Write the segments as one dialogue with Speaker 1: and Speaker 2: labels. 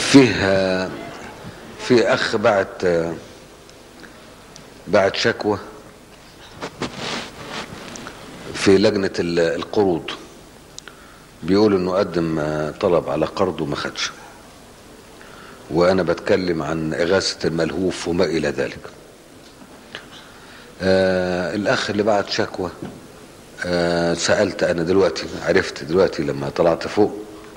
Speaker 1: فيه في اخ بعت بعت شكوى في لجنة القروض بيقول انه قدم طلب على قرض وما خدش وانا بتكلم عن اغاثة الملهوف وما الى ذلك آه الاخ اللي بعت شكوى آه سألت انا دلوقتي عرفت دلوقتي لما طلعت فوق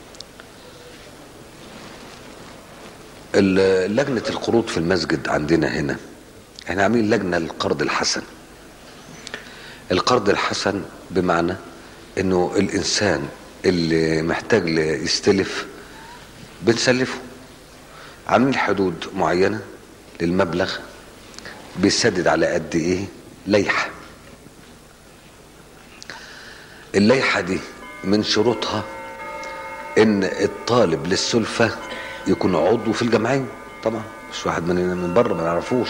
Speaker 1: لجنة القروض في المسجد عندنا هنا احنا عاملين لجنة للقرض الحسن القرض الحسن بمعنى انه الانسان اللي محتاج يستلف بنسلفه عاملين حدود معينة للمبلغ بيسدد على قد ايه ليحة الليحة دي من شروطها ان الطالب للسلفة يكون عضو في الجمعية طبعا مش واحد من من بره ما نعرفوش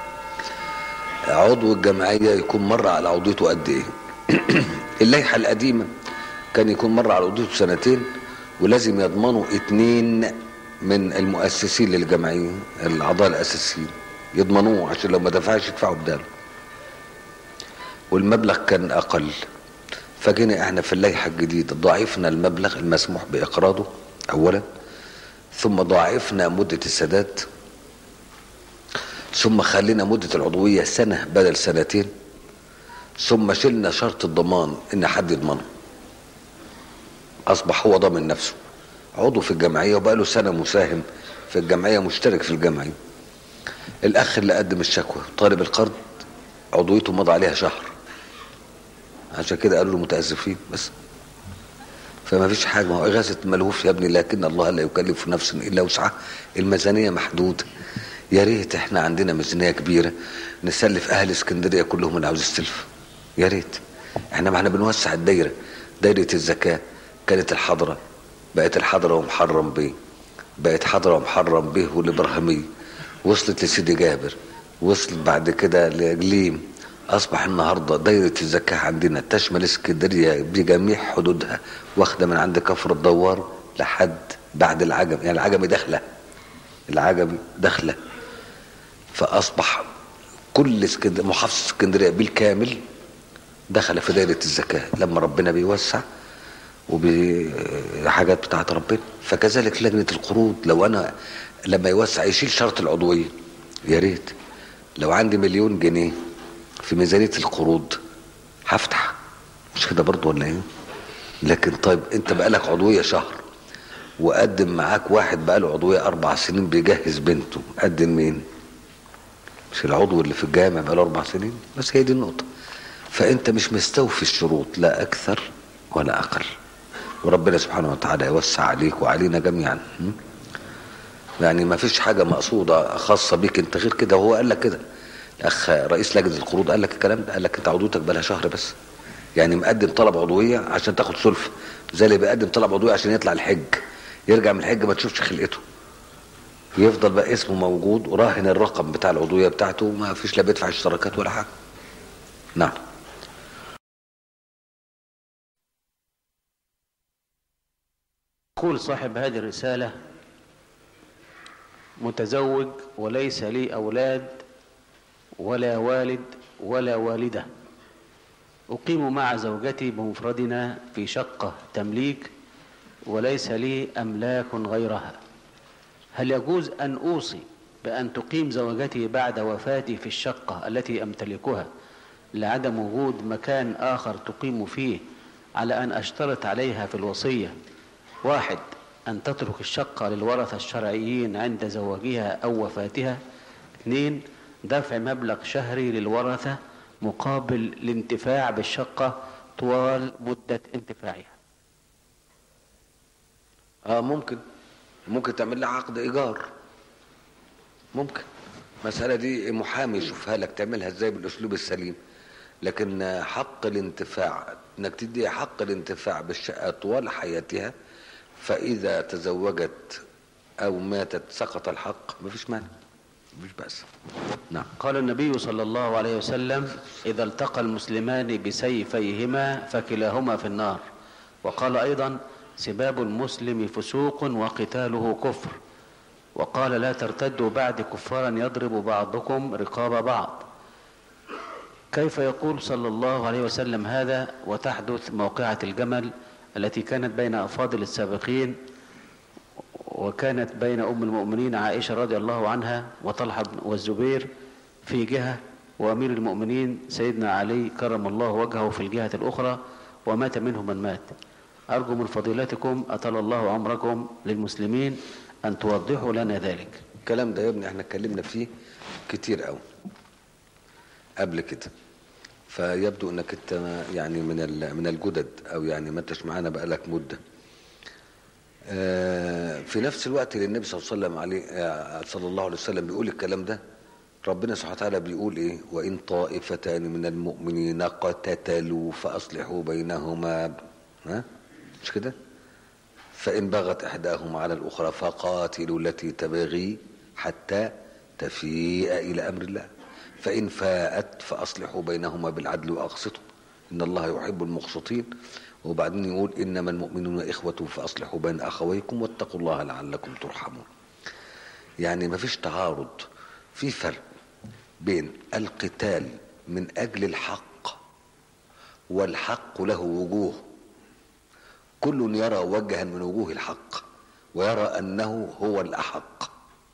Speaker 1: عضو الجمعية يكون مرة على عضويته قد ايه اللائحة القديمة كان يكون مرة على عضويته سنتين ولازم يضمنوا اتنين من المؤسسين للجمعية الأعضاء الأساسيين يضمنوه عشان لو ما دفعش يدفعوا بداله والمبلغ كان أقل فجينا احنا في اللائحة الجديدة ضاعفنا المبلغ المسموح بإقراضه أولا ثم ضاعفنا مدة السداد ثم خلينا مدة العضوية سنة بدل سنتين ثم شلنا شرط الضمان ان حد يضمنه اصبح هو ضامن نفسه عضو في الجمعية وبقى له سنة مساهم في الجمعية مشترك في الجمعية الاخ اللي قدم الشكوى طالب القرض عضويته مضى عليها شهر عشان كده قالوا له متأسفين بس فما فيش حاجة ما هو إغاثة ملهوف يا ابني لكن الله لا يكلف نفسا إلا وسعها الميزانية محدودة يا ريت احنا عندنا ميزانية كبيرة نسلف أهل اسكندرية كلهم اللي عاوز يستلف يا ريت احنا ما احنا بنوسع الدايرة دايرة الزكاة كانت الحضرة بقت الحضرة ومحرم بيه بقت حضرة ومحرم به والإبراهيمية وصلت لسيدي جابر وصلت بعد كده لجليم أصبح النهاردة دايرة الزكاة عندنا تشمل اسكندرية بجميع حدودها واخدة من عند كفر الدوار لحد بعد العجم يعني العجمي داخلة العجمي داخلة فأصبح كل اسكندرية محافظة اسكندرية بالكامل دخل في دايرة الزكاة لما ربنا بيوسع وبحاجات بتاعت ربنا فكذلك لجنة القروض لو أنا لما يوسع يشيل شرط العضوية يا ريت لو عندي مليون جنيه في ميزانية القروض هفتح مش كده برضه ولا ايه لكن طيب انت بقالك عضوية شهر وقدم معاك واحد بقاله عضوية اربع سنين بيجهز بنته قدم مين مش العضو اللي في الجامع بقاله اربع سنين بس هي دي النقطة فانت مش مستوفي الشروط لا اكثر ولا اقل وربنا سبحانه وتعالى يوسع عليك وعلينا جميعا يعني ما فيش حاجة مقصودة خاصة بيك انت غير كده وهو قال لك كده الاخ رئيس لجنه القروض قال لك الكلام ده قال لك انت عضويتك بقالها شهر بس يعني مقدم طلب عضويه عشان تاخد سلف زي اللي بيقدم طلب عضويه عشان يطلع الحج يرجع من الحج ما تشوفش خلقته يفضل بقى اسمه موجود وراهن الرقم بتاع العضويه بتاعته ما فيش لا بيدفع اشتراكات ولا حاجه نعم
Speaker 2: يقول صاحب هذه الرسالة متزوج وليس لي أولاد ولا والد ولا والدة أقيم مع زوجتي بمفردنا في شقة تمليك وليس لي أملاك غيرها هل يجوز أن أوصي بأن تقيم زوجتي بعد وفاتي في الشقة التي أمتلكها لعدم وجود مكان آخر تقيم فيه على أن أشترط عليها في الوصية واحد أن تترك الشقة للورثة الشرعيين عند زواجها أو وفاتها اثنين دفع مبلغ شهري للورثة مقابل الانتفاع بالشقة طوال مدة انتفاعها
Speaker 1: اه ممكن ممكن تعمل لها عقد ايجار ممكن المسألة دي محامي يشوفها لك تعملها ازاي بالاسلوب السليم لكن حق الانتفاع انك تدي حق الانتفاع بالشقة طوال حياتها فاذا تزوجت او ماتت سقط الحق مفيش مانع مفيش بأس نعم
Speaker 2: قال النبي صلى الله عليه وسلم إذا التقى المسلمان بسيفيهما فكلاهما في النار وقال أيضا سباب المسلم فسوق وقتاله كفر وقال لا ترتدوا بعد كفارا يضرب بعضكم رقاب بعض كيف يقول صلى الله عليه وسلم هذا وتحدث موقعة الجمل التي كانت بين أفاضل السابقين وكانت بين أم المؤمنين عائشة رضي الله عنها وطلحة والزبير في جهة وأمير المؤمنين سيدنا علي كرم الله وجهه في الجهة الأخرى ومات منهم من مات أرجو من فضيلتكم أطال الله عمركم للمسلمين أن توضحوا لنا ذلك
Speaker 1: الكلام ده يا ابني احنا اتكلمنا فيه كتير قوي قبل كده فيبدو انك انت يعني من ال- من الجدد او يعني ما انتش معانا بقالك مده آه، في نفس الوقت اللي النبي صلى الله عليه وسلم عليه آه، صلى الله عليه وسلم بيقول الكلام ده ربنا سبحانه وتعالى بيقول ايه وان طائفتان من المؤمنين قتتلوا فاصلحوا بينهما ها مش كده فإن بغت إحداهما على الأخرى فقاتلوا التي تبغي حتى تفيء إلى أمر الله فإن فاءت فأصلحوا بينهما بالعدل وأقسطوا إن الله يحب المقسطين وبعدين يقول إنما المؤمنون إخوة فأصلحوا بين أخويكم واتقوا الله لعلكم ترحمون يعني ما فيش تعارض في فرق بين القتال من أجل الحق والحق له وجوه كل يرى وجها من وجوه الحق ويرى انه هو الاحق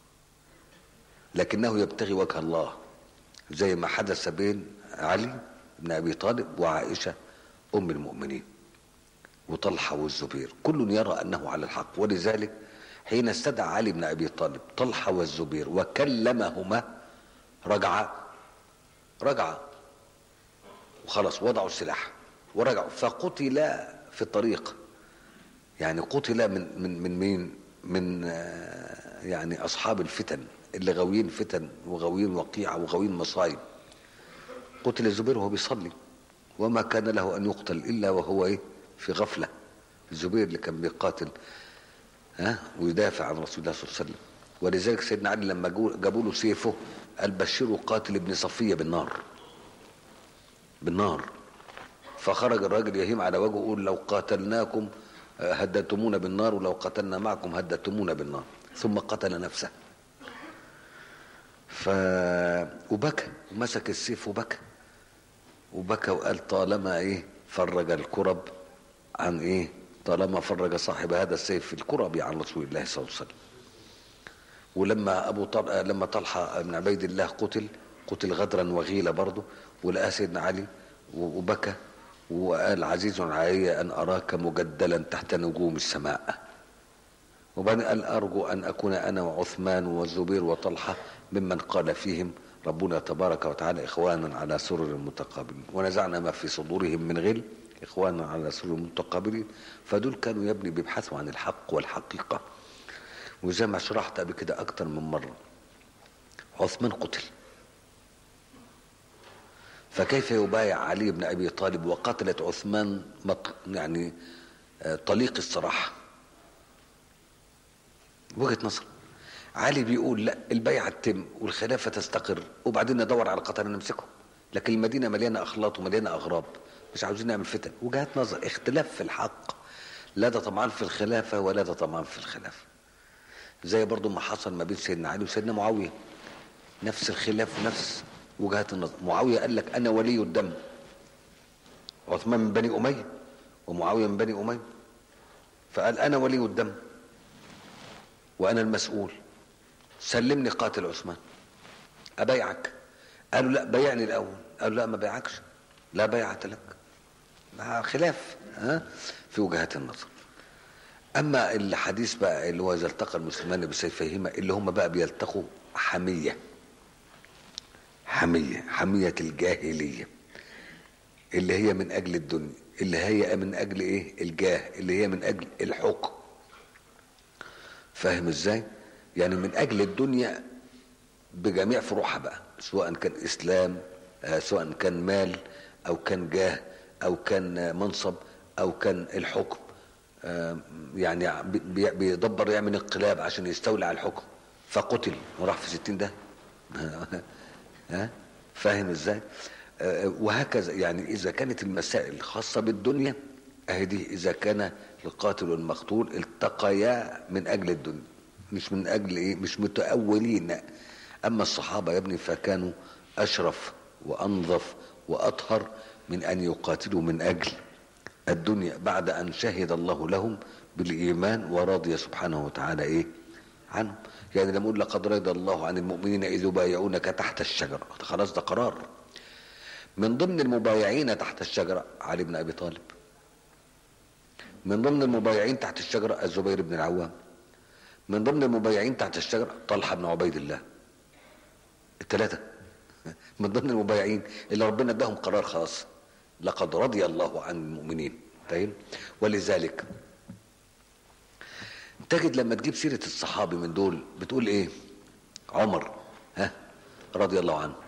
Speaker 1: لكنه يبتغي وجه الله زي ما حدث بين علي بن ابي طالب وعائشه ام المؤمنين وطلحه والزبير كل يرى انه على الحق ولذلك حين استدعى علي بن ابي طالب طلحه والزبير وكلمهما رجعا رجعا وخلاص وضعوا السلاح ورجعوا فقتلا في الطريق يعني قتل من من من مين؟ من آه، يعني اصحاب الفتن اللي غاويين فتن وغاويين وقيعه وغاويين مصايب. قتل الزبير وهو بيصلي وما كان له ان يقتل الا وهو ايه؟ في غفله. الزبير اللي كان بيقاتل ها ويدافع عن رسول الله صلى الله عليه وسلم ولذلك سيدنا علي لما جو- جابوا له سيفه قال بشروا قاتل ابن صفيه بالنار. بالنار فخرج الراجل يهيم على وجهه يقول لو قاتلناكم آه، هددتمونا بالنار ولو قتلنا معكم هددتمونا بالنار ثم قتل نفسه ف وبكى ومسك السيف وبكى وبكى وقال طالما ايه فرج الكرب عن ايه طالما فرج صاحب هذا السيف الكرب عن رسول الله صلى الله عليه وسلم ولما ابو طلحه لما طلحه بن عبيد الله قتل قتل غدرا وغيلا برضه ولقى سيدنا علي وبكى وقال عزيز علي ان اراك مجدلا تحت نجوم السماء وبعدين قال ارجو ان اكون انا وعثمان والزبير وطلحه ممن قال فيهم ربنا تبارك وتعالى اخوانا على سرر متقابلين ونزعنا ما في صدورهم من غل اخوانا على سرر متقابلين فدول كانوا يا ابني بيبحثوا عن الحق والحقيقه وزي ما شرحت قبل كده اكتر من مره عثمان قتل فكيف يبايع علي بن ابي طالب وقتلت عثمان مط... يعني آه، طليق الصراحه وجهه نظر علي بيقول لا البيعه تتم والخلافه تستقر وبعدين ندور على قتله نمسكهم لكن المدينه مليانه اخلاط ومليانه اغراب مش عاوزين نعمل فتن وجهات نظر اختلاف في الحق لا ده طمعان في الخلافه ولا ده طمعان في الخلافه زي برضو ما حصل ما بين سيدنا علي وسيدنا معاويه نفس الخلاف ونفس وجهات النظر معاويه قال لك انا ولي الدم عثمان من بني اميه ومعاويه من بني اميه فقال انا ولي الدم وانا المسؤول سلمني قاتل عثمان ابايعك قالوا لا بايعني الاول قالوا لا ما بايعكش لا بيعة لك مع خلاف ها في وجهات النظر اما الحديث بقى اللي هو اذا التقى المسلمان بسيفيهما اللي هم بقى بيلتقوا حميه حميه حميه الجاهليه اللي هي من اجل الدنيا اللي هي من اجل ايه الجاه اللي هي من اجل الحكم فاهم ازاي يعني من اجل الدنيا بجميع فروعها بقى سواء كان اسلام آه، سواء كان مال او كان جاه او كان آه، منصب او كان الحكم آه، يعني بي- بي- بيدبر يعمل انقلاب عشان يستولي على الحكم فقتل وراح في ستين ده ها فاهم ازاي آه، وهكذا يعني اذا كانت المسائل خاصه بالدنيا اهي دي اذا كان القاتل والمقتول التقيا من اجل الدنيا مش من اجل ايه مش متأولين اما الصحابة يا ابني فكانوا اشرف وانظف واطهر من ان يقاتلوا من اجل الدنيا بعد ان شهد الله لهم بالايمان ورضي سبحانه وتعالى ايه عنهم يعني لما اقول لقد رضي الله عن المؤمنين اذ يبايعونك تحت الشجره خلاص ده قرار من ضمن المبايعين تحت الشجره علي بن ابي طالب من ضمن المبايعين تحت الشجره الزبير بن العوام من ضمن المبايعين تحت الشجره طلحه بن عبيد الله الثلاثه من ضمن المبايعين اللي ربنا اداهم قرار خاص لقد رضي الله عن المؤمنين فاهم ولذلك تجد لما تجيب سيرة الصحابي من دول بتقول ايه عمر ها رضي الله عنه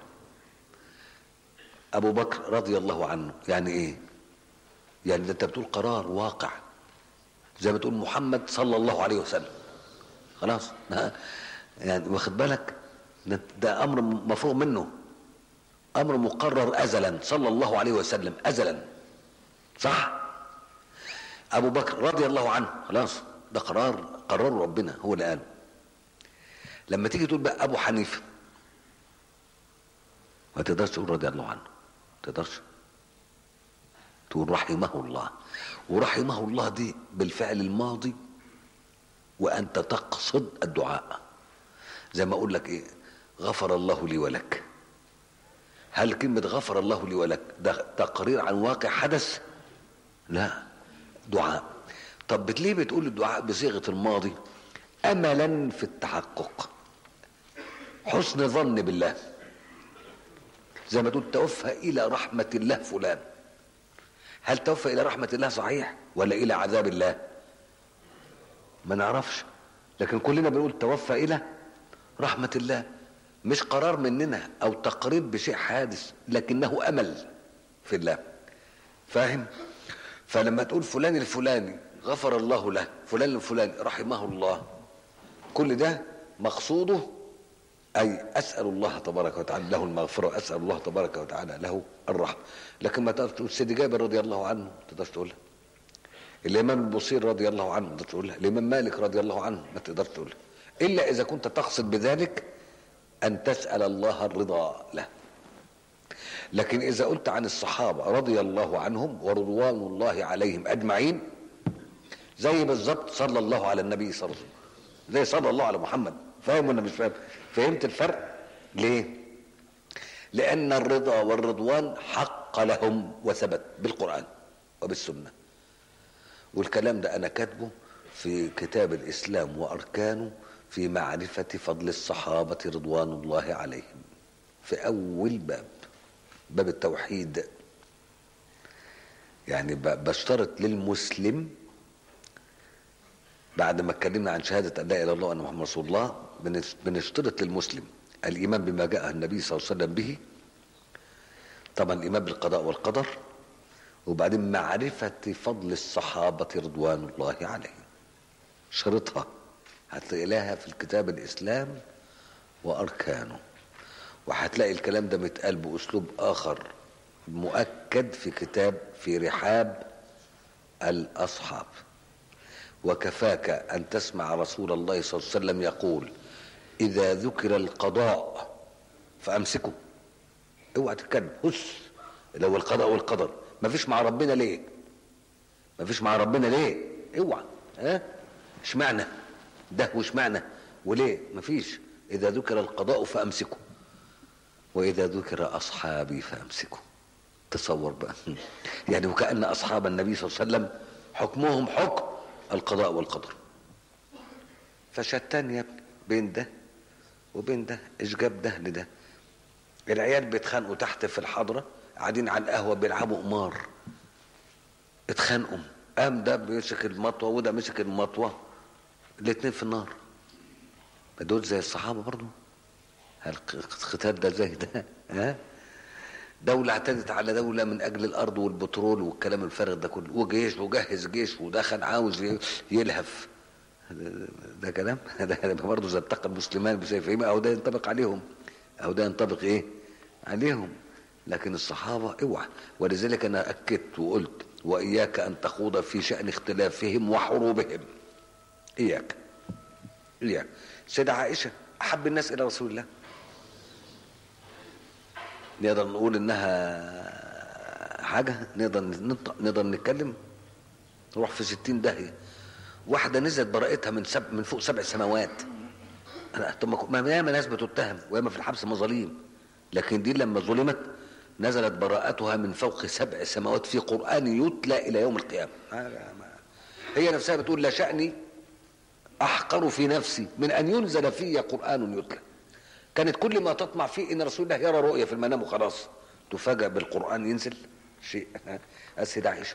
Speaker 1: ابو بكر رضي الله عنه يعني ايه يعني ده انت بتقول قرار واقع زي ما تقول محمد صلى الله عليه وسلم خلاص ها يعني واخد بالك ده, ده امر مفروغ منه امر مقرر ازلا صلى الله عليه وسلم ازلا صح ابو بكر رضي الله عنه خلاص ده قرار قرره ربنا هو اللي قاله لما تيجي تقول بقى ابو حنيفه ما تقدرش تقول رضي الله عنه ما تقدرش تقول رحمه الله ورحمه الله دي بالفعل الماضي وانت تقصد الدعاء زي ما اقول لك ايه غفر الله لي ولك هل كلمة غفر الله لي ولك ده تقرير عن واقع حدث لا دعاء طب ليه بتقول الدعاء بصيغة الماضي املا في التحقق حسن ظن بالله زي ما تقول توفى الى رحمة الله فلان هل توفى الى رحمة الله صحيح ولا الى عذاب الله ما نعرفش لكن كلنا بنقول توفى الى رحمة الله مش قرار مننا او تقرير بشيء حادث لكنه امل في الله فاهم فلما تقول فلان الفلاني غفر الله له فلان الفلاني رحمه الله كل ده مقصوده اي اسال الله تبارك وتعالى له المغفره اسال الله تبارك وتعالى له الرحمه لكن ما تقدرش تقول سيدي جابر رضي الله عنه ما تقدرش تقولها الامام البصير رضي الله عنه ما تقدرش تقولها الامام مالك رضي الله عنه ما تقدرش تقولها الا اذا كنت تقصد بذلك ان تسال الله الرضا له لكن اذا قلت عن الصحابه رضي الله عنهم ورضوان الله عليهم اجمعين زي بالظبط صلى الله على النبي صلى الله عليه وسلم زي صلى الله على محمد فاهم ولا مش فاهم فهمت الفرق ليه لان الرضا والرضوان حق لهم وثبت بالقران وبالسنه والكلام ده انا كاتبه في كتاب الاسلام واركانه في معرفه فضل الصحابه رضوان الله عليهم في اول باب باب التوحيد يعني بشترط للمسلم بعد ما اتكلمنا عن شهادة أن لا إله إلا الله وأن محمد رسول الله بنشترط للمسلم الإيمان بما جاء النبي صلى الله عليه وسلم به طبعا الإيمان بالقضاء والقدر وبعدين معرفة فضل الصحابة رضوان الله عليهم شرطها هتلاقي لها في الكتاب الإسلام وأركانه وهتلاقي الكلام ده متقال بأسلوب آخر مؤكد في كتاب في رحاب الأصحاب وكفاك أن تسمع رسول الله صلى الله عليه وسلم يقول إذا ذكر القضاء فأمسكه اوعى تتكلم هس لو القضاء والقدر ما فيش مع ربنا ليه ما فيش مع ربنا ليه اوعى ها اشمعنى ده واشمعنى وليه ما فيش إذا ذكر القضاء فأمسكه وإذا ذكر أصحابي فأمسكه تصور بقى يعني وكأن أصحاب النبي صلى الله عليه وسلم حكمهم حكم القضاء والقدر فشتان يا ابني بين ده وبين ده ايش جاب ده لده العيال بيتخانقوا تحت في الحضرة قاعدين على القهوة بيلعبوا قمار اتخانقوا قام ده بيمسك المطوة وده مسك المطوة الاتنين في النار دول زي الصحابة برضو القتال ده زي ده ها دولة اعتدت على دولة من أجل الأرض والبترول والكلام الفارغ ده كله وجيش وجهز جيش ودخل عاوز يلهف ده كلام ده برضه زي اتقى المسلمان بسيفهما أو ده ينطبق عليهم أو ده ينطبق إيه عليهم لكن الصحابة اوعى ولذلك أنا أكدت وقلت وإياك أن تخوض في شأن اختلافهم وحروبهم إياك يعني سيدة عائشة أحب الناس إلى رسول الله نقدر نقول إنها حاجة نقدر ننطق نقدر نتكلم نروح في ستين داهية واحدة نزلت براءتها من سب من فوق سبع سماوات أنا طب ما ياما ناس بتتهم وياما في الحبس مظاليم لكن دي لما ظلمت نزلت براءتها من فوق سبع سماوات في قرآن يتلى إلى يوم القيامة هي نفسها بتقول لا شأني أحقر في نفسي من أن ينزل في قرآن يتلى كانت كل ما تطمع فيه إن رسول الله يرى رؤية في المنام وخلاص تفاجأ بالقرآن ينزل شيء السيدة عائشة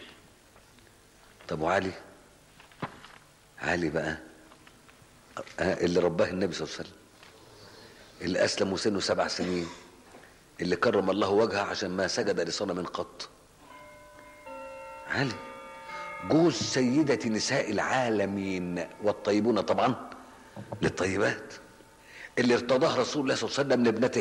Speaker 1: طب وعلي علي بقى اللي رباه النبي صلى الله عليه وسلم اللي أسلم وسنه سبع سنين اللي كرم الله وجهه عشان ما سجد لصنم قط علي جوز سيدة نساء العالمين والطيبون طبعا للطيبات اللي ارتضاه رسول الله صلى الله عليه وسلم لابنته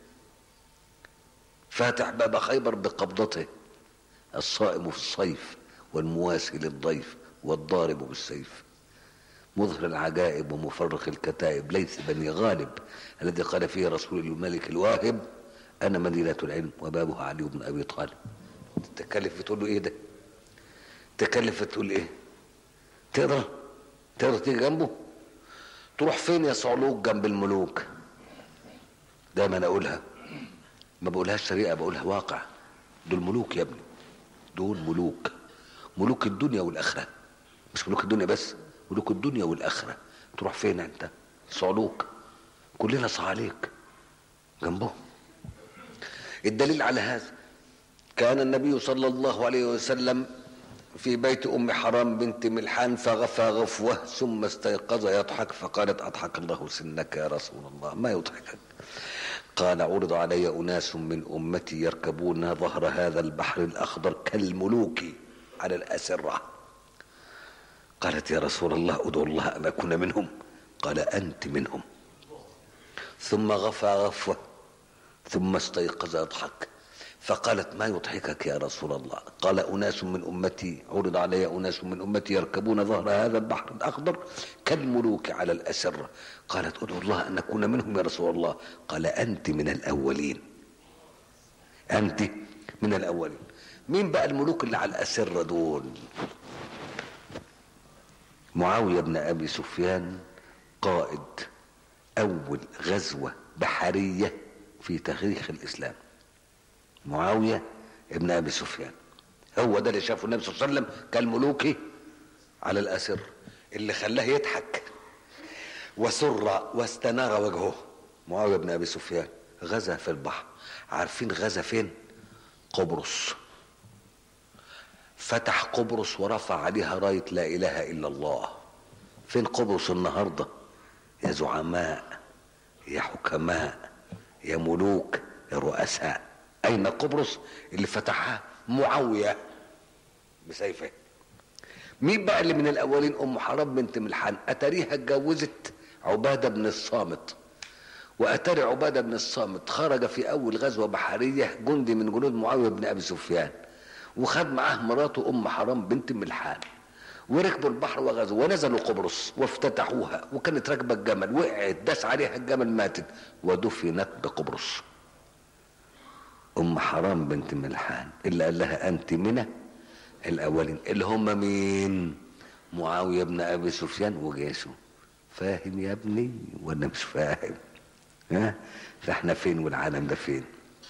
Speaker 1: فاتح باب خيبر بقبضته الصائم في الصيف والمواسي للضيف والضارب بالسيف مظهر العجائب ومفرق الكتائب ليث بني غالب الذي قال فيه رسول الملك الواهب انا مدينه العلم وبابها علي بن ابي طالب تكلف تقول له ايه ده تكلف تقول ايه تقدر تقدر تيجي جنبه تروح فين يا صعلوك جنب الملوك دايما اقولها ما بقولهاش طريقه بقولها واقع دول ملوك يا ابني دول ملوك ملوك الدنيا والاخره مش ملوك الدنيا بس ملوك الدنيا والاخره تروح فين انت صعلوك كلنا صعاليك جنبهم الدليل على هذا كان النبي صلى الله عليه وسلم في بيت ام حرام بنت ملحان فغفى غفوه ثم استيقظ يضحك فقالت اضحك الله سنك يا رسول الله ما يضحكك قال عرض علي اناس من امتي يركبون ظهر هذا البحر الاخضر كالملوك على الاسره قالت يا رسول الله ادعو الله ان اكون منهم قال انت منهم ثم غفى غفوه ثم استيقظ يضحك فقالت ما يضحكك يا رسول الله قال أناس من أمتي عرض علي أناس من أمتي يركبون ظهر هذا البحر الأخضر كالملوك على الأسرة قالت ادعو الله أن نكون منهم يا رسول الله قال أنت من الأولين أنت من الأولين مين بقى الملوك اللي على الأسرة دول معاوية بن أبي سفيان قائد أول غزوة بحرية في تاريخ الإسلام معاوية ابن أبي سفيان هو ده اللي شافه النبي صلى الله عليه وسلم كالملوك على الأسر اللي خلاه يضحك وسر واستنار وجهه معاوية بن أبي سفيان غزا في البحر عارفين غزا فين قبرص فتح قبرص ورفع عليها راية لا إله إلا الله فين قبرص النهاردة يا زعماء يا حكماء يا ملوك يا رؤساء أين قبرص اللي فتحها معاوية بسيفه مين بقى اللي من الأولين أم حرام بنت ملحان أتاريها اتجوزت عبادة بن الصامت وأتاري عبادة بن الصامت خرج في أول غزوة بحرية جندي من جنود معاوية بن أبي سفيان وخد معاه مراته أم حرام بنت ملحان وركبوا البحر وغزوا ونزلوا قبرص وافتتحوها وكانت راكبه الجمل وقعت داس عليها الجمل ماتت ودفنت بقبرص ام حرام بنت ملحان اللي قال لها انت من الاولين اللي هم مين معاويه بن ابي سفيان وجيشه فاهم يا ابني ولا مش فاهم ها فاحنا فين والعالم ده فين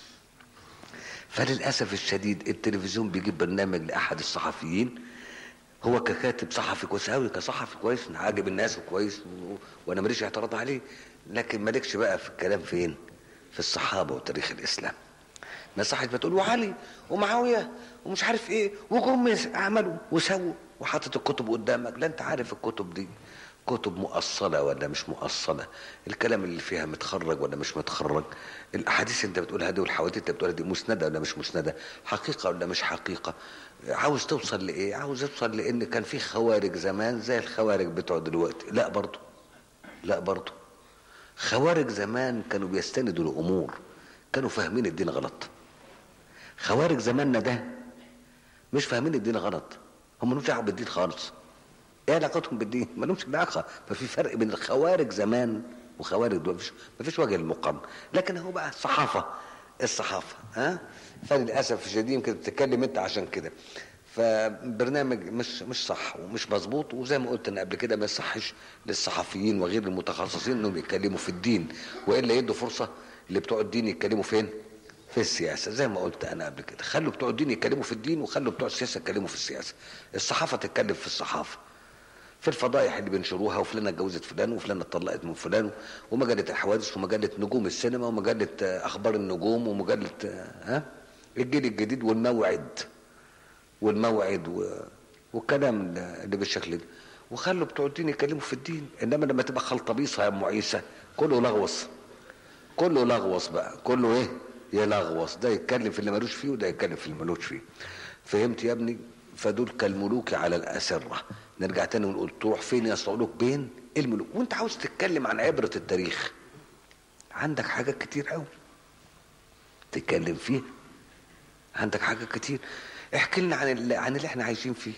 Speaker 1: فللاسف الشديد التلفزيون بيجيب برنامج لاحد الصحفيين هو ككاتب صحفي كويس قوي كصحفي كويس عاجب الناس وكويس و... وانا ماليش اعتراض عليه لكن مالكش بقى في الكلام فين في الصحابه وتاريخ الاسلام ناس صحت بتقول وعلي ومعاويه ومش عارف ايه وجم عملوا وسووا وحطت الكتب قدامك لا انت عارف الكتب دي كتب مؤصله ولا مش مؤصله الكلام اللي فيها متخرج ولا مش متخرج الاحاديث انت بتقولها دي والحواديت انت بتقولها دي مسنده ولا مش مسنده حقيقه ولا مش حقيقه عاوز توصل لايه عاوز توصل لان كان في خوارج زمان زي الخوارج بتوع دلوقتي لا برضه لا برضه خوارج زمان كانوا بيستندوا لامور كانوا فاهمين الدين غلط خوارج زماننا ده مش فاهمين الدين غلط هم ملوش دعوه بالدين خالص ايه علاقتهم بالدين ما لهمش علاقه ففي فرق بين الخوارج زمان وخوارج دول مفيش مفيش وجه للمقارنه لكن هو بقى الصحافه الصحافه ها فللاسف الشديد يمكن بتتكلم انت عشان كده فبرنامج مش مش صح ومش مظبوط وزي ما قلت انا قبل كده ما يصحش للصحفيين وغير المتخصصين انهم يتكلموا في الدين والا يدوا فرصه اللي بتوع الدين يتكلموا فين؟ في السياسه زي ما قلت انا قبل كده خلوا بتوع الدين يتكلموا في الدين وخلوا بتوع السياسه يتكلموا في السياسه الصحافه تتكلم في الصحافه في الفضائح اللي بنشروها وفلانه اتجوزت فلان وفلانه اتطلقت من فلان ومجله الحوادث ومجله نجوم السينما ومجله آه، اخبار النجوم ومجله آه، ها الجيل الجديد والموعد والموعد و... والكلام اللي بالشكل ده وخلوا بتوع الدين يتكلموا في الدين انما لما تبقى خلطبيصه يا ام عيسى كله لغوص كله لغوص بقى كله ايه يلغوص ده يتكلم في اللي ملوش فيه وده يتكلم في اللي ملوش فيه فهمت يا ابني فدول كالملوك على الأسرة نرجع تاني ونقول تروح فين يصعدوك بين الملوك وانت عاوز تتكلم عن عبرة التاريخ عندك حاجات كتير قوي تتكلم فيها عندك حاجات كتير احكي لنا عن اللي, عن اللي احنا عايشين فيه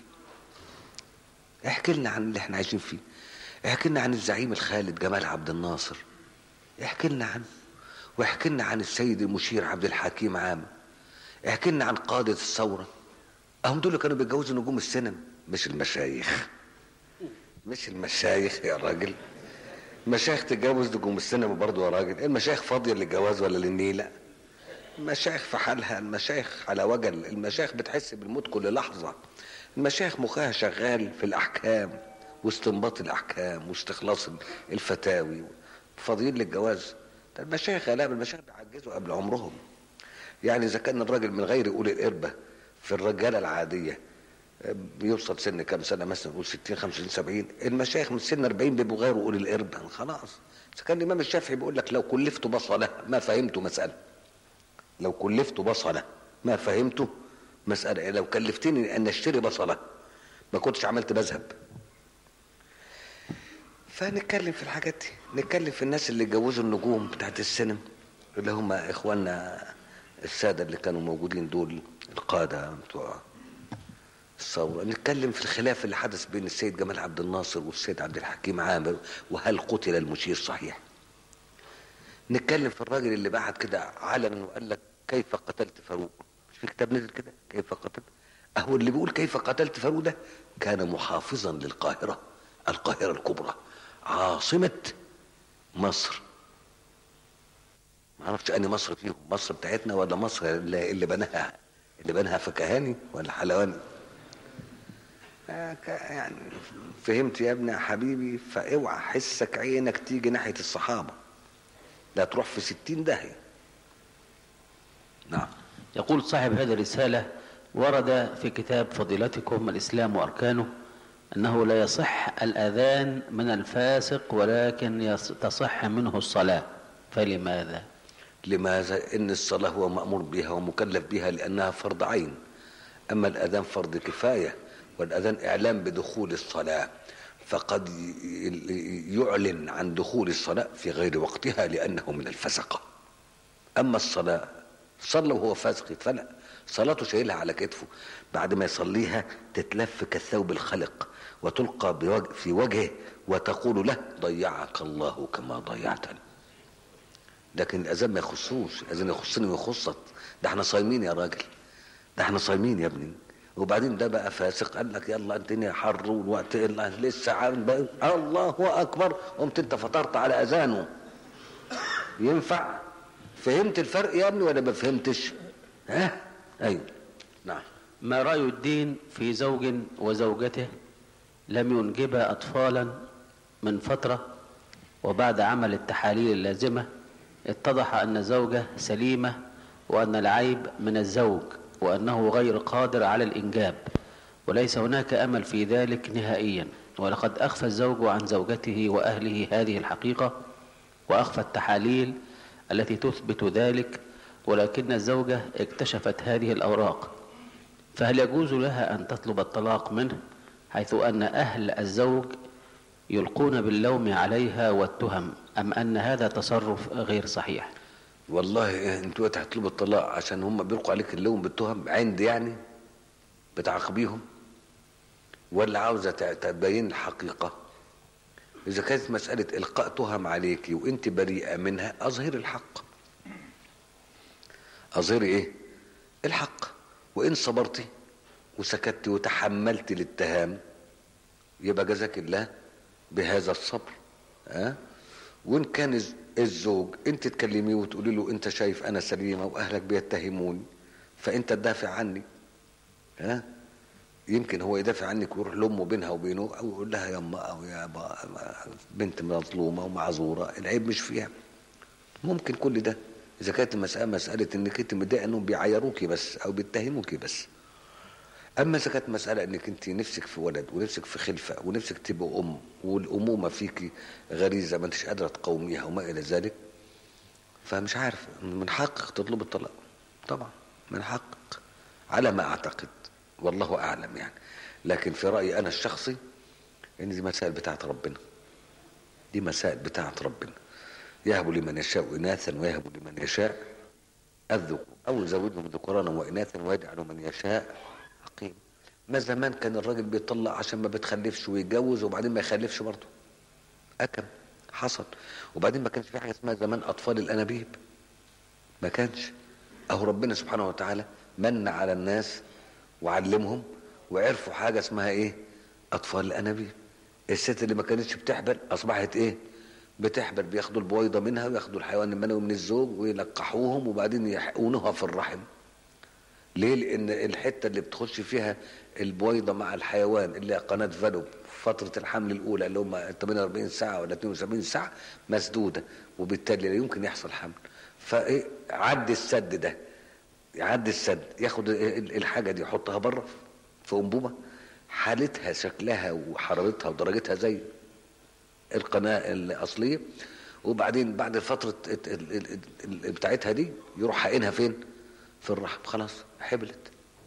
Speaker 1: احكي لنا عن اللي احنا عايشين فيه احكي لنا عن الزعيم الخالد جمال عبد الناصر احكي لنا عنه واحكي لنا عن السيد المشير عبد الحكيم عام احكي لنا عن قادة الثورة هم دول اللي كانوا بيتجوزوا نجوم السينما مش المشايخ مش المشايخ يا راجل المشايخ تتجوز نجوم السينما برضه يا راجل المشايخ فاضية للجواز ولا للنيلة المشايخ في حالها المشايخ على وجل المشايخ بتحس بالموت كل لحظة المشايخ مخها شغال في الأحكام واستنباط الأحكام واستخلاص الفتاوي فاضيين للجواز ده المشايخ لا المشايخ بيعجزوا قبل عمرهم يعني إذا كان الراجل من غير أولي القربة في الرجالة العادية بيوصل سن كام سنة مثلا نقول 60 50 70 المشايخ من سن 40 بيبقوا غير أولي القربة خلاص إذا كان الإمام الشافعي بيقول لك لو كلفت بصلة ما فهمت مسألة لو كلفت بصلة ما فهمت مسألة لو كلفتني أن أشتري بصلة ما كنتش عملت مذهب فنتكلم في الحاجات دي نتكلم في الناس اللي جوزوا النجوم بتاعت السينما اللي هم اخواننا السادة اللي كانوا موجودين دول القادة بتوع الثورة نتكلم في الخلاف اللي حدث بين السيد جمال عبد الناصر والسيد عبد الحكيم عامر وهل قتل المشير صحيح نتكلم في الراجل اللي بعت كده علنا وقال لك كيف قتلت فاروق مش في كتاب نزل كده كيف قتلت اهو اللي بيقول كيف قتلت فاروق ده كان محافظا للقاهرة القاهرة الكبرى عاصمة مصر ما اعرفش اني مصر فيهم مصر بتاعتنا ولا مصر اللي, اللي بناها اللي بناها فكهاني ولا حلواني يعني فهمت يا ابني يا حبيبي فاوعى حسك عينك تيجي ناحية الصحابة لا تروح في ستين داهية نعم
Speaker 2: يقول صاحب هذه الرسالة ورد في كتاب فضيلتكم الإسلام وأركانه أنه لا يصح الأذان من الفاسق ولكن تصح منه الصلاة فلماذا؟
Speaker 1: لماذا؟ إن الصلاة هو مأمور بها ومكلف بها لأنها فرض عين أما الأذان فرض كفاية والأذان إعلام بدخول الصلاة فقد يعلن عن دخول الصلاة في غير وقتها لأنه من الفسقة أما الصلاة صلى وهو فاسق فلا صلاته شايلها على كتفه بعد ما يصليها تتلف كالثوب الخلق وتلقى بوجه في وجهه وتقول له ضيعك الله كما ضيعتني لكن الاذان ما يخصوش الاذان يخصني ويخصك ده احنا صايمين يا راجل ده احنا صايمين يا ابني وبعدين ده بقى فاسق قال لك يلا الدنيا حر والوقت لسه عارف بقى الله اكبر قمت انت فطرت على اذانه ينفع فهمت الفرق يا ابني ولا ما فهمتش ها ايوه نعم
Speaker 2: ما رأي الدين في زوج وزوجته لم ينجبا أطفالا من فترة وبعد عمل التحاليل اللازمة اتضح أن الزوجة سليمة وأن العيب من الزوج وأنه غير قادر على الإنجاب وليس هناك أمل في ذلك نهائيا ولقد أخفى الزوج عن زوجته وأهله هذه الحقيقة وأخفى التحاليل التي تثبت ذلك ولكن الزوجة اكتشفت هذه الأوراق فهل يجوز لها أن تطلب الطلاق منه حيث أن أهل الزوج يلقون باللوم عليها والتهم أم أن هذا تصرف غير صحيح
Speaker 1: والله انتوا هتطلبوا الطلاق عشان هم بيلقوا عليك اللوم بالتهم عند يعني بتعاقبيهم ولا عاوزة تبين الحقيقة إذا كانت مسألة إلقاء تهم عليكي وأنت بريئة منها أظهر الحق أظهري إيه؟ الحق وإن صبرتي وسكتي وتحملت الاتهام يبقى جزاك الله بهذا الصبر ها أه؟ وإن كان الزوج أنت تكلميه وتقولي له أنت شايف أنا سليمة وأهلك بيتهموني فأنت تدافع عني ها أه؟ يمكن هو يدافع عنك ويروح لامه بينها وبينه او يقول لها يما او يا بنت مظلومه ومعذوره العيب مش فيها ممكن كل ده اذا كانت المساله مساله انك انت متضايقه انهم بيعيروكي بس او بيتهموكي بس اما اذا كانت مساله انك انت نفسك في ولد ونفسك في خلفه ونفسك تبقى ام والامومه فيكي غريزه ما انتش قادره تقاوميها وما الى ذلك فمش عارف من حقك تطلب الطلاق طبعا من حقك على ما اعتقد والله اعلم يعني لكن في رايي انا الشخصي ان دي مسائل بتاعت ربنا دي مسائل بتاعت ربنا يهب لمن يشاء اناثا ويهب لمن يشاء الذكور او يزودهم ذكرانا واناثا ويجعل من يشاء عقيم ما زمان كان الراجل بيطلق عشان ما بتخلفش ويتجوز وبعدين ما يخلفش برضه اكم حصل وبعدين ما كانش في حاجه اسمها زمان اطفال الانابيب ما كانش اهو ربنا سبحانه وتعالى من على الناس وعلمهم وعرفوا حاجه اسمها ايه اطفال الانابيب الست اللي ما كانتش بتحبل اصبحت ايه بتحبل بياخدوا البويضه منها وياخدوا الحيوان المنوي من الزوج ويلقحوهم وبعدين يحقنوها في الرحم ليه لان الحته اللي بتخش فيها البويضه مع الحيوان اللي هي قناه فالوب فتره الحمل الاولى اللي هم 48 ساعه ولا 72 ساعه مسدوده وبالتالي لا يمكن يحصل حمل فايه عدي السد ده يعدي السد ياخد الحاجه دي يحطها بره في انبوبه حالتها شكلها وحرارتها ودرجتها زي القناه الاصليه وبعدين بعد فتره بتاعتها دي يروح حقنها فين في الرحم خلاص حبلت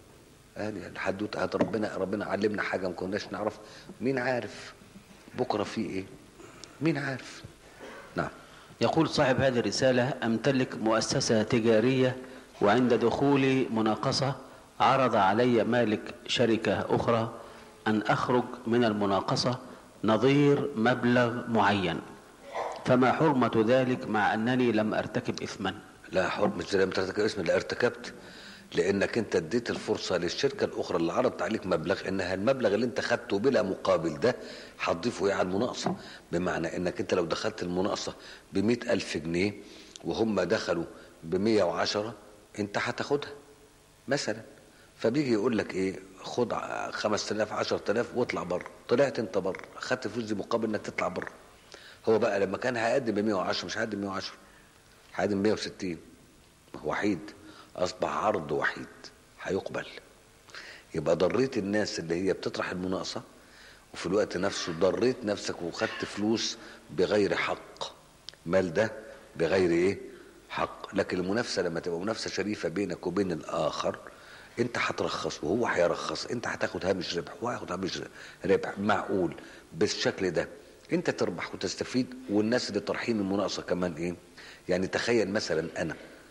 Speaker 1: يعني الحدوته هات ربنا ربنا علمنا حاجه ما كناش نعرف مين عارف بكره في ايه مين عارف نعم
Speaker 2: يقول صاحب هذه الرسالة أمتلك مؤسسة تجارية وعند دخولي مناقصة عرض علي مالك شركة أخرى أن أخرج من المناقصة نظير مبلغ معين فما حرمة ذلك مع أنني لم أرتكب إثما
Speaker 1: لا حرمة زي لم ترتكب اسم لا ارتكبت لانك انت اديت الفرصه للشركه الاخرى اللي عرضت عليك مبلغ انها المبلغ اللي انت خدته بلا مقابل ده هتضيفه ايه على المناقصه بمعنى انك انت لو دخلت المناقصه ب ألف جنيه وهم دخلوا ب 110 انت هتاخدها مثلا فبيجي يقول لك ايه خد 5000 10000 واطلع بره طلعت انت بره خدت فلوس دي مقابل انك تطلع بره هو بقى لما كان هيقدم ب 110 مش هيقدم 110 هيقدم 160 وحيد اصبح عرض وحيد هيقبل يبقى ضريت الناس اللي هي بتطرح المناقصه وفي الوقت نفسه ضريت نفسك وخدت فلوس بغير حق مال ده بغير ايه حق لكن المنافسه لما تبقى منافسه شريفه بينك وبين الاخر انت هترخص وهو هيرخص انت هتاخد هامش ربح وهو هياخد هامش ربح معقول بالشكل ده انت تربح وتستفيد والناس اللي طرحين المناقصه كمان ايه يعني تخيل مثلا انا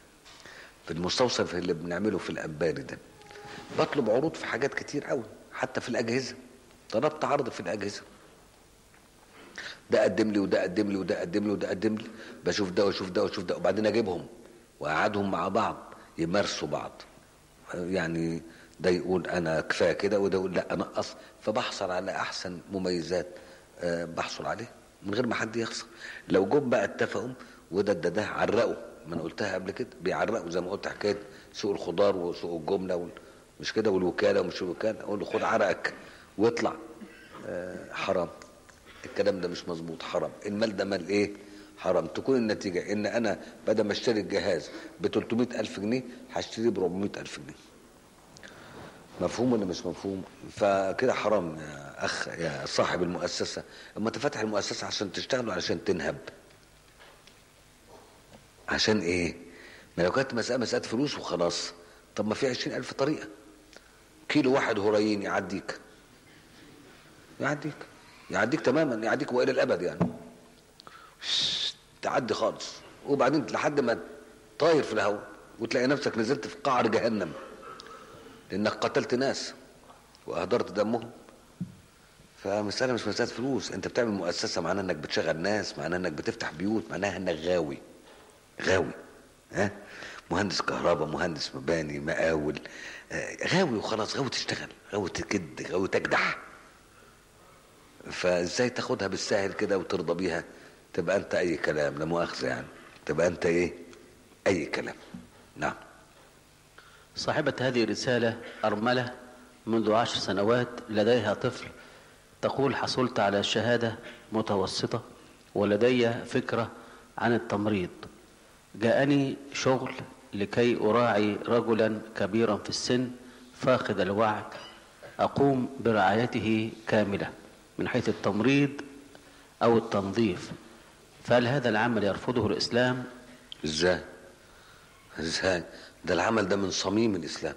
Speaker 1: في المستوصف اللي بنعمله في الأنباري ده بطلب عروض في حاجات كتير قوي حتى في الأجهزة طلبت عرض في الأجهزة ده قدم لي وده قدم لي وده قدم لي وده قدم لي بشوف ده واشوف ده واشوف ده وبعدين اجيبهم واقعدهم مع بعض يمارسوا بعض يعني ده يقول انا كفايه كده وده يقول لا انقص فبحصل على احسن مميزات أه بحصل عليه من غير ما حد يخسر لو جم بقى اتفقوا وده ده ده عرقوا ما انا قلتها قبل كده بيعرقوا زي ما قلت حكايه سوق الخضار وسوق الجمله وال... مش كده والوكاله ومش الوكاله اقول له خد عرقك واطلع آه حرام الكلام ده مش مظبوط حرام المال ده مال ايه حرام تكون النتيجه ان انا بدل ما اشتري الجهاز ب 300 الف جنيه هشتريه ب 400 الف جنيه مفهوم ولا مش مفهوم فكده حرام يا اخ يا صاحب المؤسسه اما انت فاتح المؤسسه عشان تشتغل وعشان تنهب عشان ايه ما لو كانت مسألة مسألة فلوس وخلاص طب ما في عشرين ألف طريقة كيلو واحد هريين يعديك يعديك يعديك تماما يعديك وإلى الأبد يعني تعدي خالص وبعدين لحد ما طاير في الهواء وتلاقي نفسك نزلت في قعر جهنم لأنك قتلت ناس وأهدرت دمهم فمسألة مش مسألة فلوس انت بتعمل مؤسسة معناها انك بتشغل ناس معناها انك بتفتح بيوت معناها انك غاوي غاوي ها مهندس كهرباء مهندس مباني مقاول آه، غاوي وخلاص غاوي تشتغل غاوي تكد غاوي تكدح فازاي تاخدها بالساهل كده وترضى بيها تبقى انت اي كلام لا مؤاخذة يعني تبقى انت ايه اي كلام نعم
Speaker 2: صاحبة هذه الرسالة أرملة منذ عشر سنوات لديها طفل تقول حصلت على شهادة متوسطة ولدي فكرة عن التمريض جاءني شغل لكي أراعي رجلا كبيرا في السن فاقد الوعي أقوم برعايته كاملة من حيث التمريض أو التنظيف فهل هذا العمل يرفضه الإسلام
Speaker 1: ازاي ازاي ده العمل ده من صميم الاسلام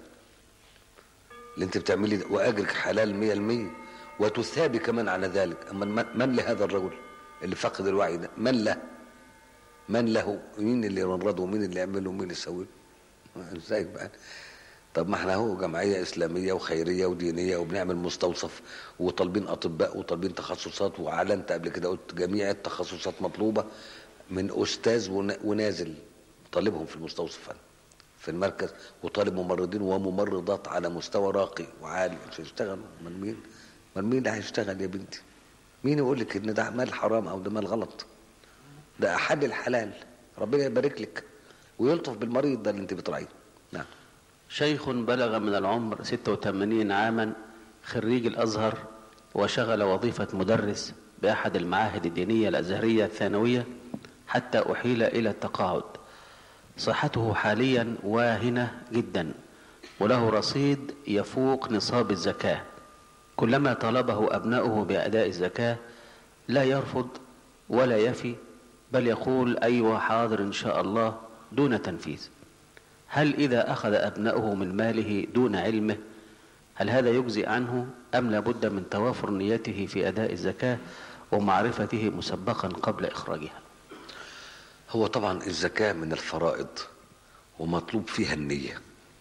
Speaker 1: اللي انت بتعملي ده واجرك حلال مية المية وتثابي كمان على ذلك اما من, من لهذا الرجل اللي فقد الوعي ده من له من له مين اللي يمرضه ومين اللي يعمله ومين اللي يسويه ازاي بقى طب ما احنا اهو جمعيه اسلاميه وخيريه ودينيه وبنعمل مستوصف وطالبين اطباء وطالبين تخصصات واعلنت قبل كده قلت جميع التخصصات مطلوبه من استاذ ون- ونازل طالبهم في المستوصف أنا في المركز وطالب ممرضين وممرضات على مستوى راقي وعالي مش هيشتغلوا من مين من مين اللي هيشتغل يا بنتي مين يقول لك ان ده مال حرام او ده مال غلط ده احل الحلال ربنا يبارك لك ويلطف بالمريض ده اللي انت بتراعيه نعم
Speaker 2: شيخ بلغ من العمر 86 عاما خريج الأزهر وشغل وظيفة مدرس بأحد المعاهد الدينية الأزهرية الثانوية حتى أحيل إلى التقاعد صحته حاليا واهنة جدا وله رصيد يفوق نصاب الزكاة كلما طلبه أبناؤه بأداء الزكاة لا يرفض ولا يفي بل يقول أيوة حاضر إن شاء الله دون تنفيذ هل إذا أخذ أبناؤه من ماله دون علمه هل هذا يجزي عنه أم لابد من توافر نيته في أداء الزكاة ومعرفته مسبقا قبل إخراجها
Speaker 1: هو طبعا الزكاة من الفرائض ومطلوب فيها النية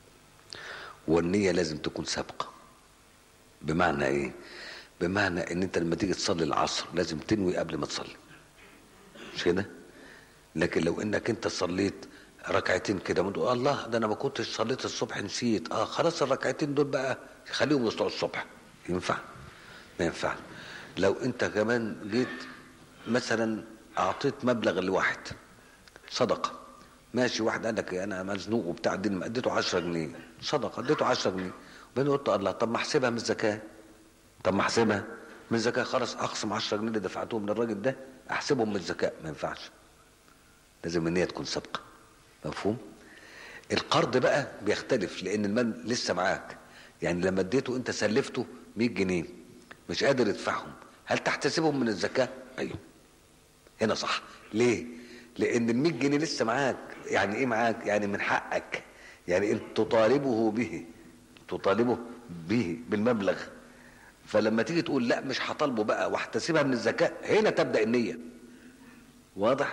Speaker 1: والنية لازم تكون سابقة بمعنى ايه بمعنى ان انت لما تيجي تصلي العصر لازم تنوي قبل ما تصلي مش كده لكن لو انك انت صليت ركعتين كده وتقول الله ده انا ما كنتش صليت الصبح نسيت اه خلاص الركعتين دول بقى خليهم يصلوا الصبح ينفع ما ينفع لو انت كمان جيت مثلا اعطيت مبلغ لواحد صدقه ماشي واحد قال لك انا مزنوق وبتاع الدين اديته 10 جنيه صدقه اديته 10 جنيه وبعدين قلت الله طب ما احسبها من الزكاه طب ما احسبها من الزكاه خلاص اقسم 10 جنيه اللي دفعتهم للراجل ده احسبهم من الزكاه ما ينفعش لازم النيه تكون سابقه مفهوم القرض بقى بيختلف لان المال لسه معاك يعني لما اديته انت سلفته 100 جنيه مش قادر يدفعهم هل تحتسبهم من الزكاه ايوه هنا صح ليه لان ال 100 جنيه لسه معاك يعني ايه معاك يعني من حقك يعني انت تطالبه به تطالبه به بالمبلغ فلما تيجي تقول لا مش هطالبه بقى واحتسبها من الزكاه هنا تبدا النيه واضح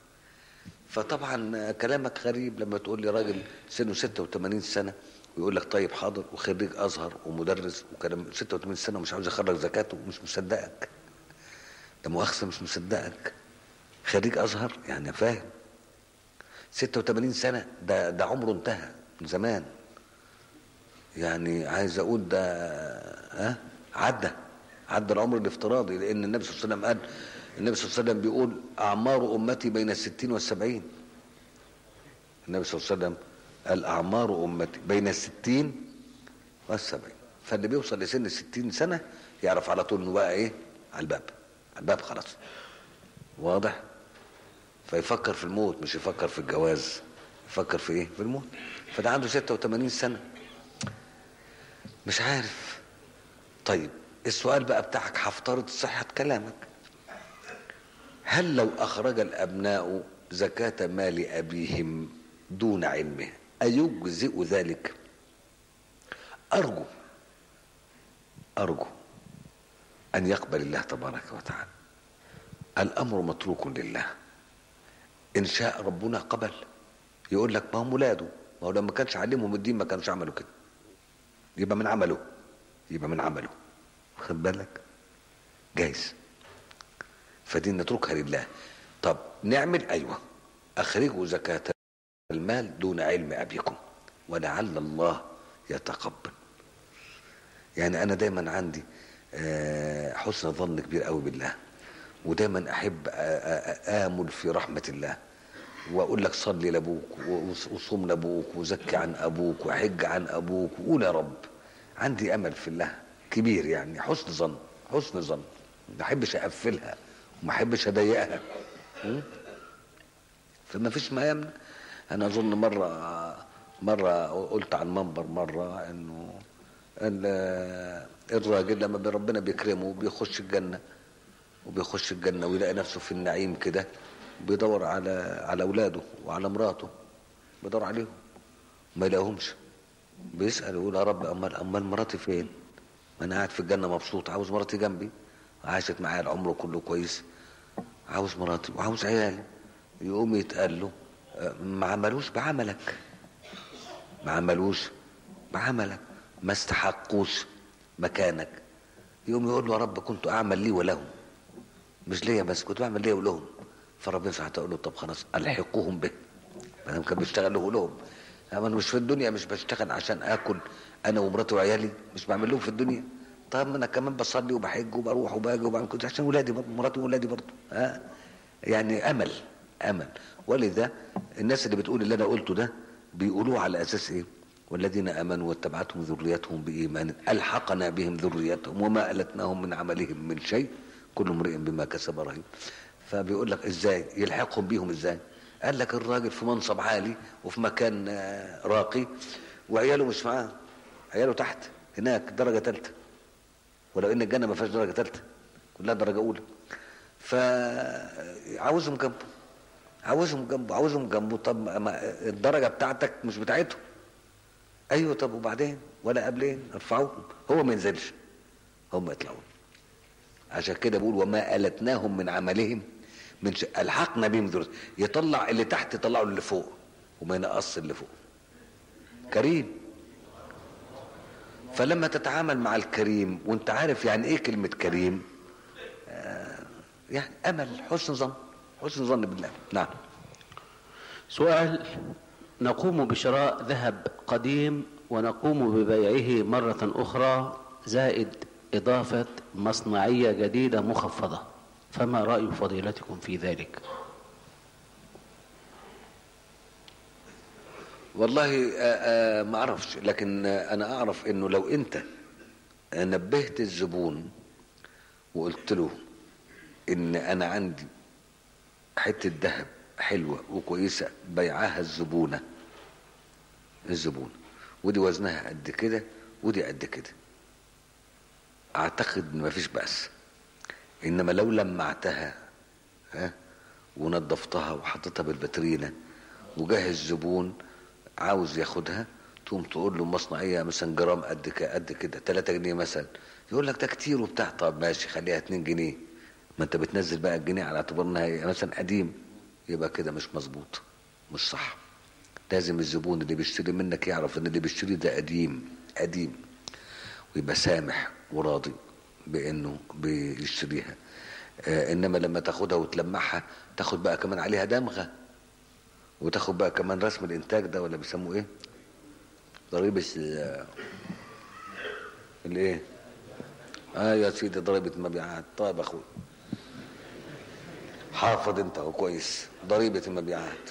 Speaker 1: فطبعا كلامك غريب لما تقول لي راجل سنه 86 سنه ويقول لك طيب حاضر وخريج ازهر ومدرس وكلام 86 سنه ومش عاوز يخرج زكاته ومش مصدقك ده مؤاخذه مش مصدقك خريج ازهر يعني فاهم 86 سنه ده ده عمره انتهى من زمان يعني عايز اقول ده ها عدى عدى العمر الافتراضي لان النبي صلى الله عليه وسلم قال النبي صلى الله عليه وسلم بيقول اعمار امتي بين الستين والسبعين النبي صلى الله عليه وسلم قال اعمار امتي بين الستين والسبعين فاللي بيوصل لسن الستين سنه يعرف على طول انه بقى ايه على الباب على الباب خلاص واضح فيفكر في الموت مش يفكر في الجواز يفكر في ايه في الموت فده عنده 86 سنه مش عارف طيب السؤال بقى بتاعك هفترض صحة كلامك هل لو أخرج الأبناء زكاة مال أبيهم دون علمه أيجزئ ذلك أرجو أرجو أن يقبل الله تبارك وتعالى الأمر متروك لله إن شاء ربنا قبل يقول لك ما هم ولاده ما هو لما كانش علمهم الدين ما كانوش عملوا كده يبقى من عمله يبقى من عمله خد بالك جايز فدي نتركها لله طب نعمل ايوه اخرجوا زكاة المال دون علم ابيكم ولعل الله يتقبل يعني انا دايما عندي آه، حسن ظن كبير قوي بالله ودايما احب آ- آ- امل في رحمه الله واقول لك صلي لابوك وص- وصوم لابوك وزكي عن ابوك وحج عن ابوك وقول يا رب عندي امل في الله كبير يعني حسن ظن حسن ظن ما احبش اقفلها وما احبش اضيقها م? فما فيش ما يمنع انا اظن مره مره قلت على المنبر مره انه ال- الراجل لما ربنا بيكرمه بيخش الجنه وبيخش الجنه ويلاقي نفسه في النعيم كده بيدور على على اولاده وعلى مراته بيدور عليهم ما يلاقيهمش بيسال يقول يا رب امال امال مراتي فين؟ ما انا قاعد في الجنه مبسوط عاوز مراتي جنبي عاشت معايا العمر كله كويس عاوز مراتي وعاوز عيالي يقوم يتقال له آه، ما عملوش بعملك ما عملوش بعملك ما استحقوش مكانك يقوم يقول له يا رب كنت اعمل لي ولهم مش ليا بس كنت بعمل ليا ولهم فربنا سبحانه وتعالى يقول له طب خلاص الحقوهم به ما دام كان بيشتغل له لهم انا مش في الدنيا مش بشتغل عشان اكل انا ومراتي وعيالي مش بعمل لهم في الدنيا طب ما انا كمان بصلي وبحج وبروح وباجي وبعمل كل عشان ولادي برضه مراتي وولادي برضه ها يعني امل امل ولذا الناس اللي بتقول اللي انا قلته ده بيقولوه على اساس ايه والذين امنوا واتبعتهم ذريتهم بايمان الحقنا بهم ذريتهم وما التناهم من عملهم من شيء كل امرئ بما كسب رهين فبيقول لك ازاي يلحقهم بيهم ازاي قال لك الراجل في منصب عالي وفي مكان آه، راقي وعياله مش معاه عياله تحت هناك درجه ثالثه ولو ان الجنه ما فيهاش درجه ثالثه كلها درجه اولى فعاوزهم جنبه عاوزهم جنبه عاوزهم جنبه طب ما- ما الدرجه بتاعتك مش بتاعتهم ايوه طب وبعدين ولا قبلين ارفعوهم هو ما ينزلش هم يطلعوا عشان كده بقول وما التناهم من عملهم من شيء الحقنا بهم ذرية يطلع اللي تحت يطلعه اللي فوق وما ينقص اللي فوق كريم فلما تتعامل مع الكريم وانت عارف يعني ايه كلمة كريم آه يعني امل حسن ظن حسن ظن بالله نعم
Speaker 2: سؤال نقوم بشراء ذهب قديم ونقوم ببيعه مرة أخرى زائد إضافة مصنعية جديدة مخفضة فما رأي فضيلتكم في ذلك
Speaker 1: والله آه، آه، ما اعرفش لكن آه، انا اعرف انه لو انت نبهت الزبون وقلت له ان انا عندي حته ذهب حلوه وكويسه بيعها الزبونه الزبونه ودي وزنها قد كده ودي قد كده اعتقد ان مفيش بأس انما لو لمعتها ها ونظفتها وحطيتها بالبترينه وجاه الزبون عاوز ياخدها تقوم تقول له مصنعيه مثلا جرام قد كده قد كده 3 جنيه مثلا يقول لك ده كتير وبتاع طب ماشي خليها 2 جنيه ما انت بتنزل بقى الجنيه على اعتبار انها هي مثلا قديم يبقى كده مش مظبوط مش صح لازم الزبون اللي بيشتري منك يعرف ان اللي بيشتري ده قديم قديم ويبقى سامح وراضي بانه بيشتريها آه انما لما تاخدها وتلمعها تاخد بقى كمان عليها دمغه وتاخد بقى كمان رسم الانتاج ده ولا بيسموه ايه ضريبه ال- الايه اه يا سيدي ضريبه المبيعات طيب يا اخوي حافظ انت هو كويس ضريبه المبيعات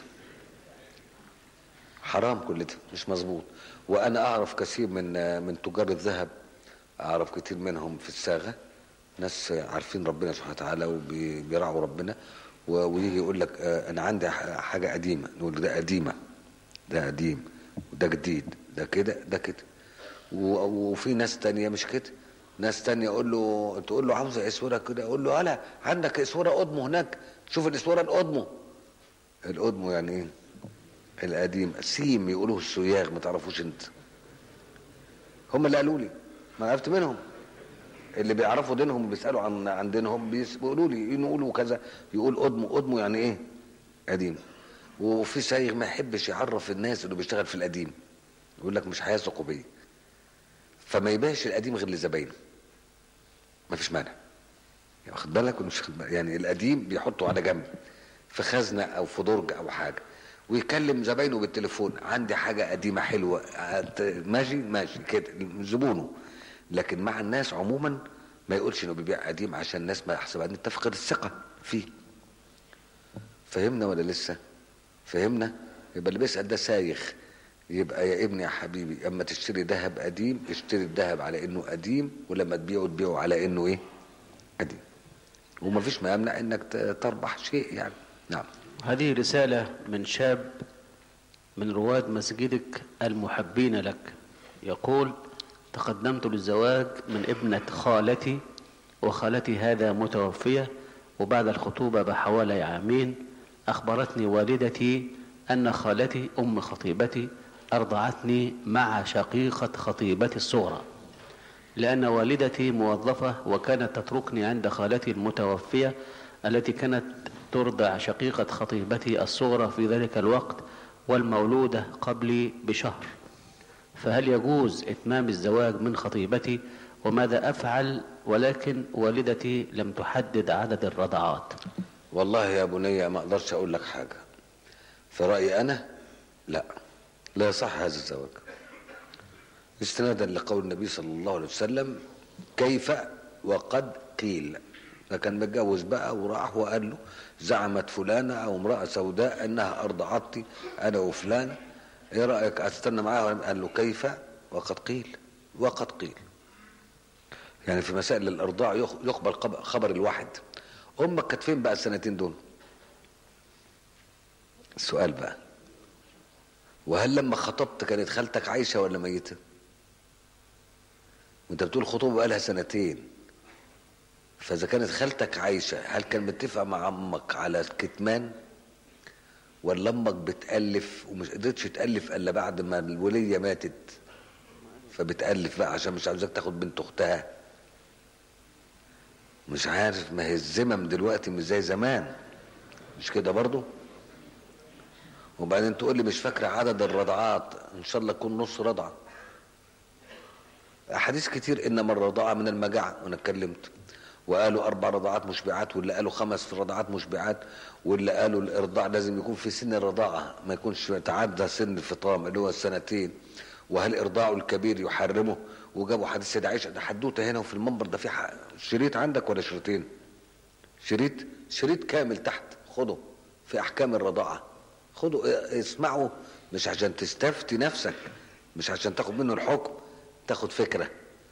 Speaker 1: حرام كل ده مش مظبوط وانا اعرف كثير من من تجار الذهب اعرف كتير منهم في الصاغه ناس عارفين ربنا سبحانه وتعالى وبيراعوا ربنا و- ويجي يقول لك آه، انا عندي ح- حاجه قديمه نقول له ده قديمه ده قديم وده جديد ده كده ده كده و- وفي ناس تانية مش كده ناس تانية اقول له تقول له عاوز اسوره كده اقول له هلا عندك اسوره قدمه هناك شوف الاسوره القدمه القدمه يعني ايه القديم سيم يقولوه السياغ ما تعرفوش انت هم اللي قالوا لي ما عرفت منهم اللي بيعرفوا دينهم بيسالوا عن عن دينهم بيس- بيقولوا لي يقولوا كذا يقول قدمه قدمه يعني ايه قديم وفي سايغ ما يحبش يعرف الناس انه بيشتغل في القديم يقول لك مش هيثقوا بيه فما يبيعش القديم غير لزباينه ما فيش مانع يعني واخد بالك ولا مش واخد بالك؟ يعني القديم بيحطه على جنب في خزنه او في درج او حاجه ويكلم زباينه بالتليفون عندي حاجه قديمه حلوه أنت ماشي ماشي كده زبونه لكن مع الناس عموما ما يقولش انه بيبيع قديم عشان الناس ما يحسب ان تفقد الثقه فيه فهمنا ولا لسه فهمنا يبقى اللي بيسال ده سايخ يبقى يا ابني يا حبيبي اما تشتري ذهب قديم اشتري الذهب على انه قديم ولما تبيعه تبيعه على انه ايه قديم ومفيش ما يمنع انك ت- تربح شيء يعني نعم
Speaker 2: هذه رسالة من شاب من رواد مسجدك المحبين لك يقول تقدمت للزواج من ابنة خالتي وخالتي هذا متوفية وبعد الخطوبة بحوالي عامين أخبرتني والدتي أن خالتي أم خطيبتي أرضعتني مع شقيقة خطيبتي الصغرى لأن والدتي موظفة وكانت تتركني عند خالتي المتوفية التي كانت ترضع شقيقة خطيبتي الصغرى في ذلك الوقت والمولودة قبلي بشهر فهل يجوز إتمام الزواج من خطيبتي وماذا أفعل ولكن والدتي لم تحدد عدد الرضعات
Speaker 1: والله يا بني ما اقدرش اقول لك حاجه في رايي انا لا لا يصح هذا الزواج استنادا لقول النبي صلى الله عليه وسلم كيف وقد قيل فكان متجوز بقى وراح وقال له زعمت فلانة أو امرأة سوداء أنها أرضعتني أنا وفلان إيه رأيك أستنى معاها قال له كيف وقد قيل وقد قيل يعني في مسائل الإرضاع يخ- يقبل قب- خبر الواحد أمك كانت فين بقى السنتين دول السؤال بقى وهل لما خطبت كانت خالتك عايشة ولا ميتة وانت بتقول خطوبة بقالها سنتين فاذا كانت خالتك عايشة هل كان متفق مع امك على الكتمان ولا امك بتألف ومش قدرتش تألف الا بعد ما الولية ماتت فبتألف بقى عشان مش عاوزاك تاخد بنت اختها مش عارف ما هي الزمم دلوقتي مش زي زمان مش كده برضو وبعدين تقول لي مش فاكرة عدد الرضعات ان شاء الله يكون نص رضعة احاديث كتير انما الرضاعة من المجاعة وانا اتكلمت وقالوا اربع رضعات مشبعات واللي قالوا خمس رضعات مشبعات واللي قالوا الارضاع لازم يكون في سن الرضاعة ما يكونش تعدى سن الفطام اللي هو السنتين وهل ارضاع الكبير يحرمه وجابوا حديث سيدة عائشة ده حدوته هنا وفي المنبر ده في ح- شريط عندك ولا شريطين شريط شريط كامل تحت خده في احكام الرضاعة خده اه، اسمعه مش عشان تستفتي نفسك مش عشان تاخد منه الحكم تاخد فكرة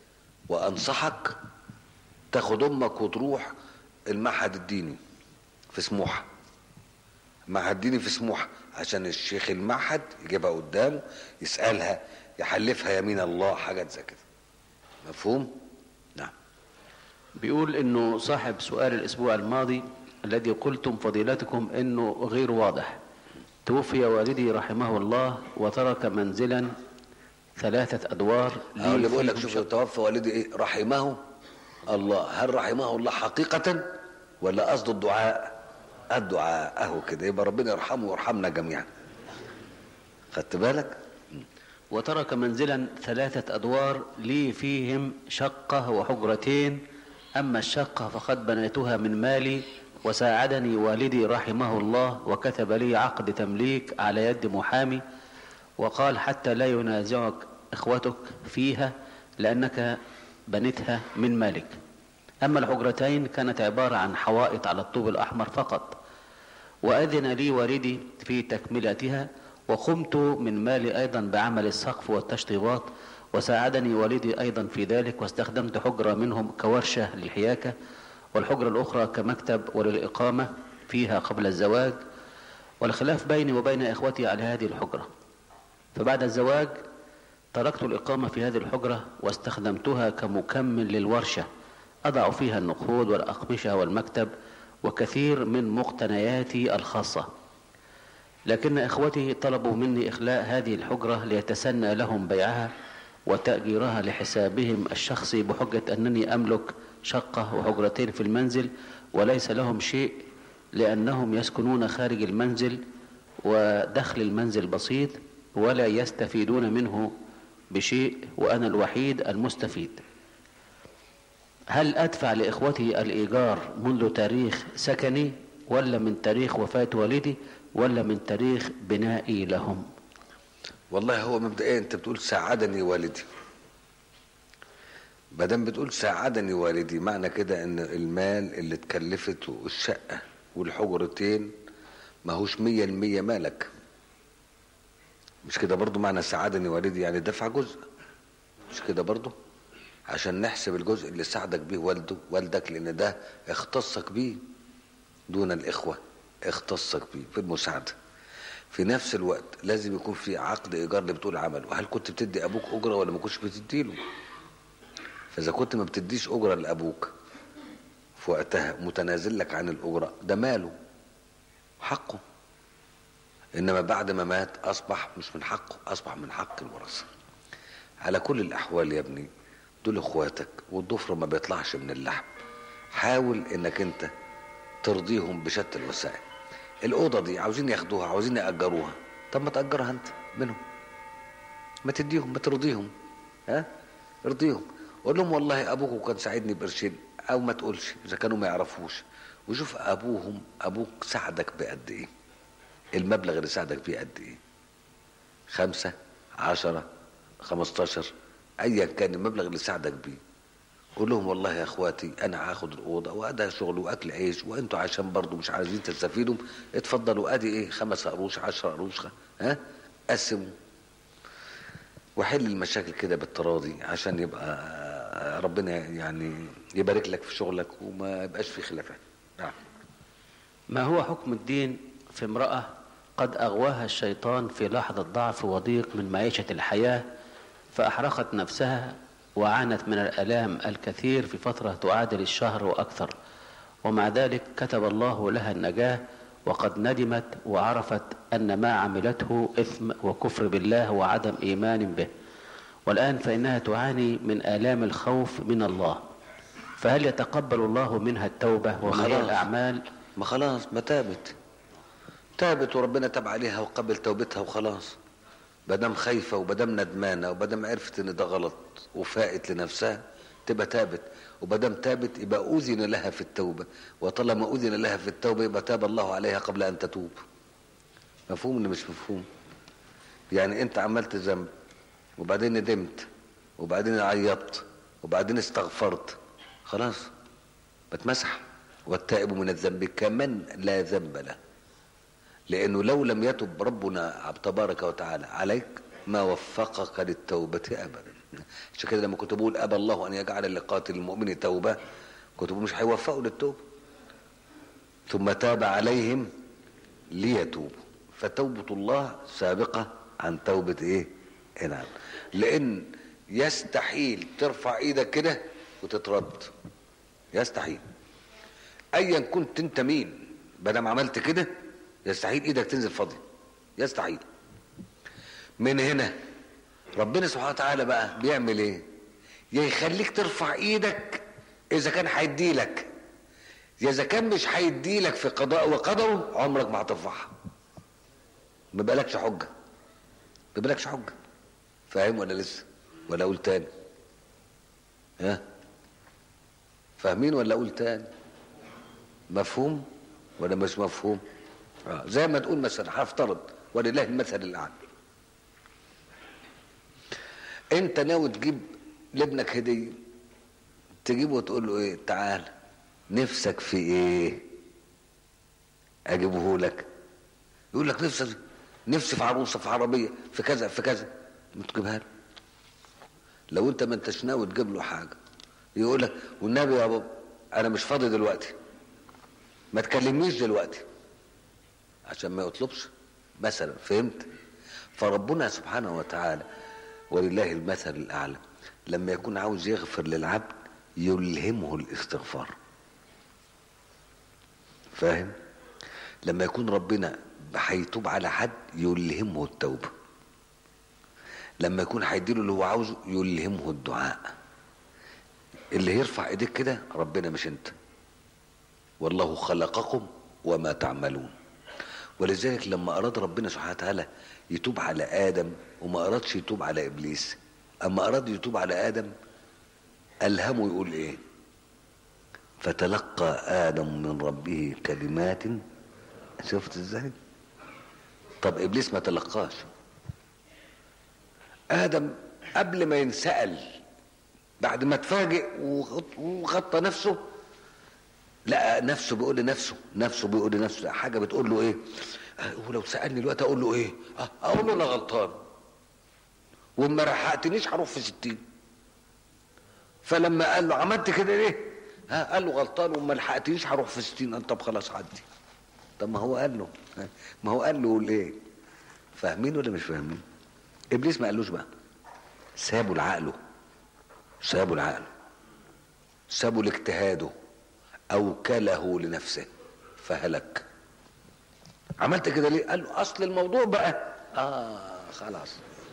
Speaker 1: وانصحك تاخد امك وتروح المعهد الديني في سموحه المعهد الديني في سموحه عشان الشيخ المعهد يجيبها قدامه يسالها يحلفها يمين الله حاجات زي كده مفهوم نعم
Speaker 2: بيقول انه صاحب سؤال الاسبوع الماضي الذي قلتم فضيلتكم انه غير واضح توفي والدي رحمه الله وترك منزلا ثلاثة ادوار
Speaker 1: أو اللي بقول لك
Speaker 2: فيه
Speaker 1: شوف
Speaker 2: شقة.
Speaker 1: توفى والدي ايه رحمه الله هل رحمه الله حقيقة ولا قصده الدعاء الدعاء اهو كده يبقى ربنا يرحمه ويرحمنا جميعا خدت بالك
Speaker 2: وترك منزلا ثلاثة أدوار لي فيهم شقة وحجرتين أما الشقة فقد بنيتها من مالي وساعدني والدي رحمه الله وكتب لي عقد تمليك على يد محامي وقال حتى لا ينازعك إخوتك فيها لأنك بنيتها من مالك أما الحجرتين كانت عبارة عن حوائط على الطوب الأحمر فقط وأذن لي والدي في تكملتها وقمت من مالي أيضا بعمل السقف والتشطيبات وساعدني والدي أيضا في ذلك واستخدمت حجرة منهم كورشة للحياكة والحجرة الأخرى كمكتب وللإقامة فيها قبل الزواج والخلاف بيني وبين إخوتي على هذه الحجرة فبعد الزواج تركت الإقامة في هذه الحجرة واستخدمتها كمكمل للورشة أضع فيها النقود والأقمشة والمكتب وكثير من مقتنياتي الخاصة لكن إخوتي طلبوا مني إخلاء هذه الحجرة ليتسنى لهم بيعها وتأجيرها لحسابهم الشخصي بحجة أنني أملك شقة وحجرتين في المنزل وليس لهم شيء لأنهم يسكنون خارج المنزل ودخل المنزل بسيط ولا يستفيدون منه بشيء وأنا الوحيد المستفيد هل أدفع لإخوتي الإيجار منذ تاريخ سكني ولا من تاريخ وفاة والدي ولا من تاريخ بنائي لهم
Speaker 1: والله هو مبدئيا انت بتقول ساعدني والدي ما دام بتقول ساعدني والدي معنى كده ان المال اللي اتكلفته الشقه والحجرتين ماهوش مية المية مالك مش كده برضو معنى ساعدني والدي يعني دفع جزء مش كده برضو عشان نحسب الجزء اللي ساعدك بيه والده والدك لان ده اختصك بيه دون الاخوه اختصك بيه في المساعده في نفس الوقت لازم يكون في عقد ايجار اللي بتقول عمله هل كنت بتدي ابوك اجره ولا ما كنتش بتديله فاذا كنت ما بتديش اجره لابوك في وقتها متنازل لك عن الاجره ده ماله حقه انما بعد ما مات اصبح مش من حقه اصبح من حق الورثه على كل الاحوال يا ابني دول اخواتك والضفر ما بيطلعش من اللحم حاول انك انت ترضيهم بشتى الوسائل الاوضه دي عاوزين ياخدوها عاوزين ياجروها طب ما تاجرها انت منهم ما تديهم ما ترضيهم ها ارضيهم قول لهم والله ابوكم كان ساعدني بقرشين او ما تقولش اذا كانوا ما يعرفوش وشوف ابوهم ابوك ساعدك بقد ايه المبلغ اللي ساعدك بيه قد ايه خمسة عشرة خمستاشر ايا كان المبلغ اللي ساعدك بيه قول لهم والله يا اخواتي انا هاخد الاوضه وادها شغل واكل عيش وانتوا عشان برضو مش عايزين تستفيدوا اتفضلوا ادي ايه خمس قروش عشرة قروش ها قسموا وحل المشاكل كده بالتراضي عشان يبقى ربنا يعني يبارك لك في شغلك وما يبقاش في خلافات نعم
Speaker 2: ما هو حكم الدين في امرأة قد أغواها الشيطان في لحظة ضعف وضيق من معيشة الحياة فأحرقت نفسها وعانت من الآلام الكثير في فترة تعادل الشهر وأكثر ومع ذلك كتب الله لها النجاة وقد ندمت وعرفت أن ما عملته إثم وكفر بالله وعدم إيمان به والآن فإنها تعاني من آلام الخوف من الله فهل يتقبل الله منها التوبة وما هي
Speaker 1: خلاص.
Speaker 2: الأعمال
Speaker 1: ما خلاص ما تابت تابت وربنا تاب عليها وقبل توبتها وخلاص بدم خايفه وبدم ندمانه وبدم عرفت ان ده غلط وفاقت لنفسها تبقى تابت وبدم تابت يبقى اذن لها في التوبه وطالما اذن لها في التوبه يبقى تاب الله عليها قبل ان تتوب مفهوم ولا مش مفهوم يعني انت عملت ذنب وبعدين ندمت وبعدين عيطت وبعدين استغفرت خلاص بتمسح والتائب من الذنب كمن لا ذنب له لانه لو لم يتب ربنا تبارك وتعالى عليك ما وفقك للتوبه ابدا عشان كده لما كنت بقول ابى الله ان يجعل لقاتل المؤمن توبه كنت بقول مش هيوفقوا للتوبه ثم تاب عليهم ليتوبوا فتوبه الله سابقه عن توبه ايه نعم لان يستحيل ترفع ايدك كده وتترد يستحيل ايا كنت انت مين بدل عملت كده يستحيل ايدك تنزل فاضيه يستحيل من هنا ربنا سبحانه وتعالى بقى بيعمل ايه يا يخليك ترفع ايدك اذا كان هيديلك يا اذا كان مش هيديلك في قضاء وقدره عمرك ما هترفعها ما بقالكش حجه ما بقالكش حجه فاهم ولا لسه ولا اقول تاني ها فاهمين ولا اقول تاني مفهوم ولا مش مفهوم آه. زي ما تقول مثلا هفترض ولله المثل الاعلى انت ناوي تجيب لابنك هديه تجيبه وتقول له ايه تعال نفسك في ايه اجيبه لك يقول لك نفسي نفسي في عروسه في عربيه في كذا في كذا ما تجيبها له لو انت ما انتش ناوي تجيب له حاجه يقول لك والنبي يا بابا انا مش فاضي دلوقتي ما تكلمنيش دلوقتي عشان ما يطلبش مثلا فهمت فربنا سبحانه وتعالى ولله المثل الاعلى لما يكون عاوز يغفر للعبد يلهمه الاستغفار فاهم لما يكون ربنا هيتوب على حد يلهمه التوبه لما يكون هيديله اللي هو عاوزه يلهمه الدعاء اللي يرفع ايديك كده ربنا مش انت والله خلقكم وما تعملون ولذلك لما اراد ربنا سبحانه وتعالى يتوب على ادم وما ارادش يتوب على ابليس اما اراد يتوب على ادم الهمه يقول ايه فتلقى ادم من ربه كلمات شفت ازاي طب ابليس ما تلقاش ادم قبل ما ينسال بعد ما اتفاجئ وغط- وغطى نفسه لقى نفسه بيقول لنفسه نفسه بيقول لنفسه حاجه بتقول له ايه آه، ولو سالني دلوقتي اقول له ايه آه، اقول له انا غلطان وما رحقتنيش هروح في ستين فلما قال له عملت كده ليه ها قال له غلطان وما لحقتنيش هروح في ستين قال طب خلاص عدي طب ما هو قال له ها، ما هو قال له ليه فاهمين ولا مش فاهمين ابليس ما قالوش بقى سابوا لعقله سابوا لعقله سابوا لاجتهاده اوكله لنفسه فهلك عملت كده ليه قال له اصل الموضوع بقى اه خلاص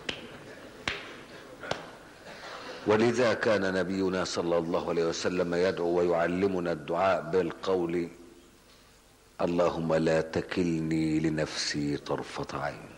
Speaker 1: ولذا كان نبينا صلى الله عليه وسلم يدعو ويعلمنا الدعاء بالقول اللهم لا تكلني لنفسي طرفة عين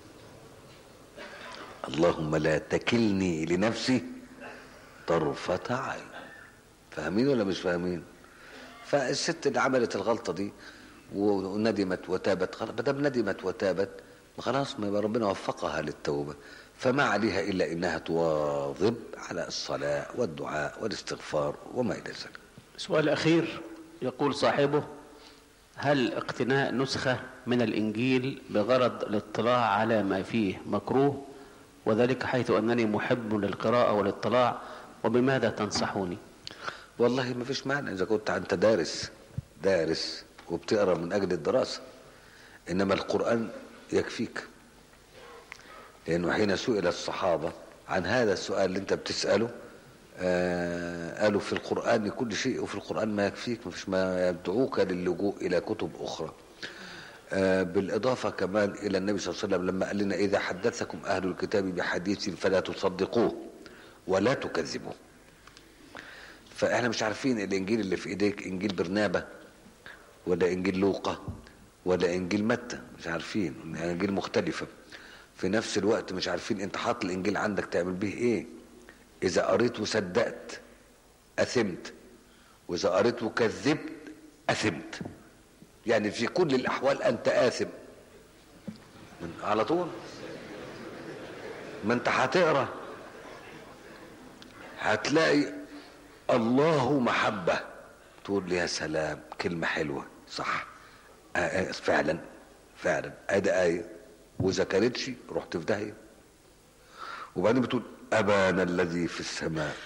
Speaker 1: اللهم لا تكلني لنفسي طرفة عين فاهمين ولا مش فاهمين فالست اللي عملت الغلطة دي وندمت وتابت خلاص ما دام ندمت وتابت خلاص ما يبقى ربنا وفقها للتوبة فما عليها إلا إنها تواظب على الصلاة والدعاء والاستغفار وما إلى ذلك
Speaker 2: سؤال أخير يقول صاحبه هل اقتناء نسخة من الإنجيل بغرض الاطلاع على ما فيه مكروه وذلك حيث أنني محب للقراءة والاطلاع وبماذا تنصحوني
Speaker 1: والله ما فيش معنى إذا كنت أنت دارس دارس وبتقرأ من أجل الدراسة إنما القرآن يكفيك لأنه حين سئل الصحابة عن هذا السؤال اللي أنت بتسأله آه قالوا في القرآن كل شيء وفي القرآن ما يكفيك ما فيش ما يدعوك للجوء إلى كتب أخرى آه بالإضافة كمان إلى النبي صلى الله عليه وسلم لما قال لنا إذا حدثكم أهل الكتاب بحديث فلا تصدقوه ولا تكذبوه فاحنا مش عارفين الانجيل اللي في ايديك انجيل برنابه ولا انجيل لوقا ولا انجيل متى مش عارفين انجيل مختلفه في نفس الوقت مش عارفين انت حاطط الانجيل عندك تعمل به ايه اذا قريت وصدقت اثمت واذا قريت وكذبت اثمت يعني في كل الاحوال انت اثم من على طول ما انت هتقرا هتلاقي الله محبة تقول لي يا سلام كلمة حلوة صح آه آه فعلا فعلا ادي آية وإذا كانتش رحت في داهية وبعدين بتقول أبانا الذي في السماء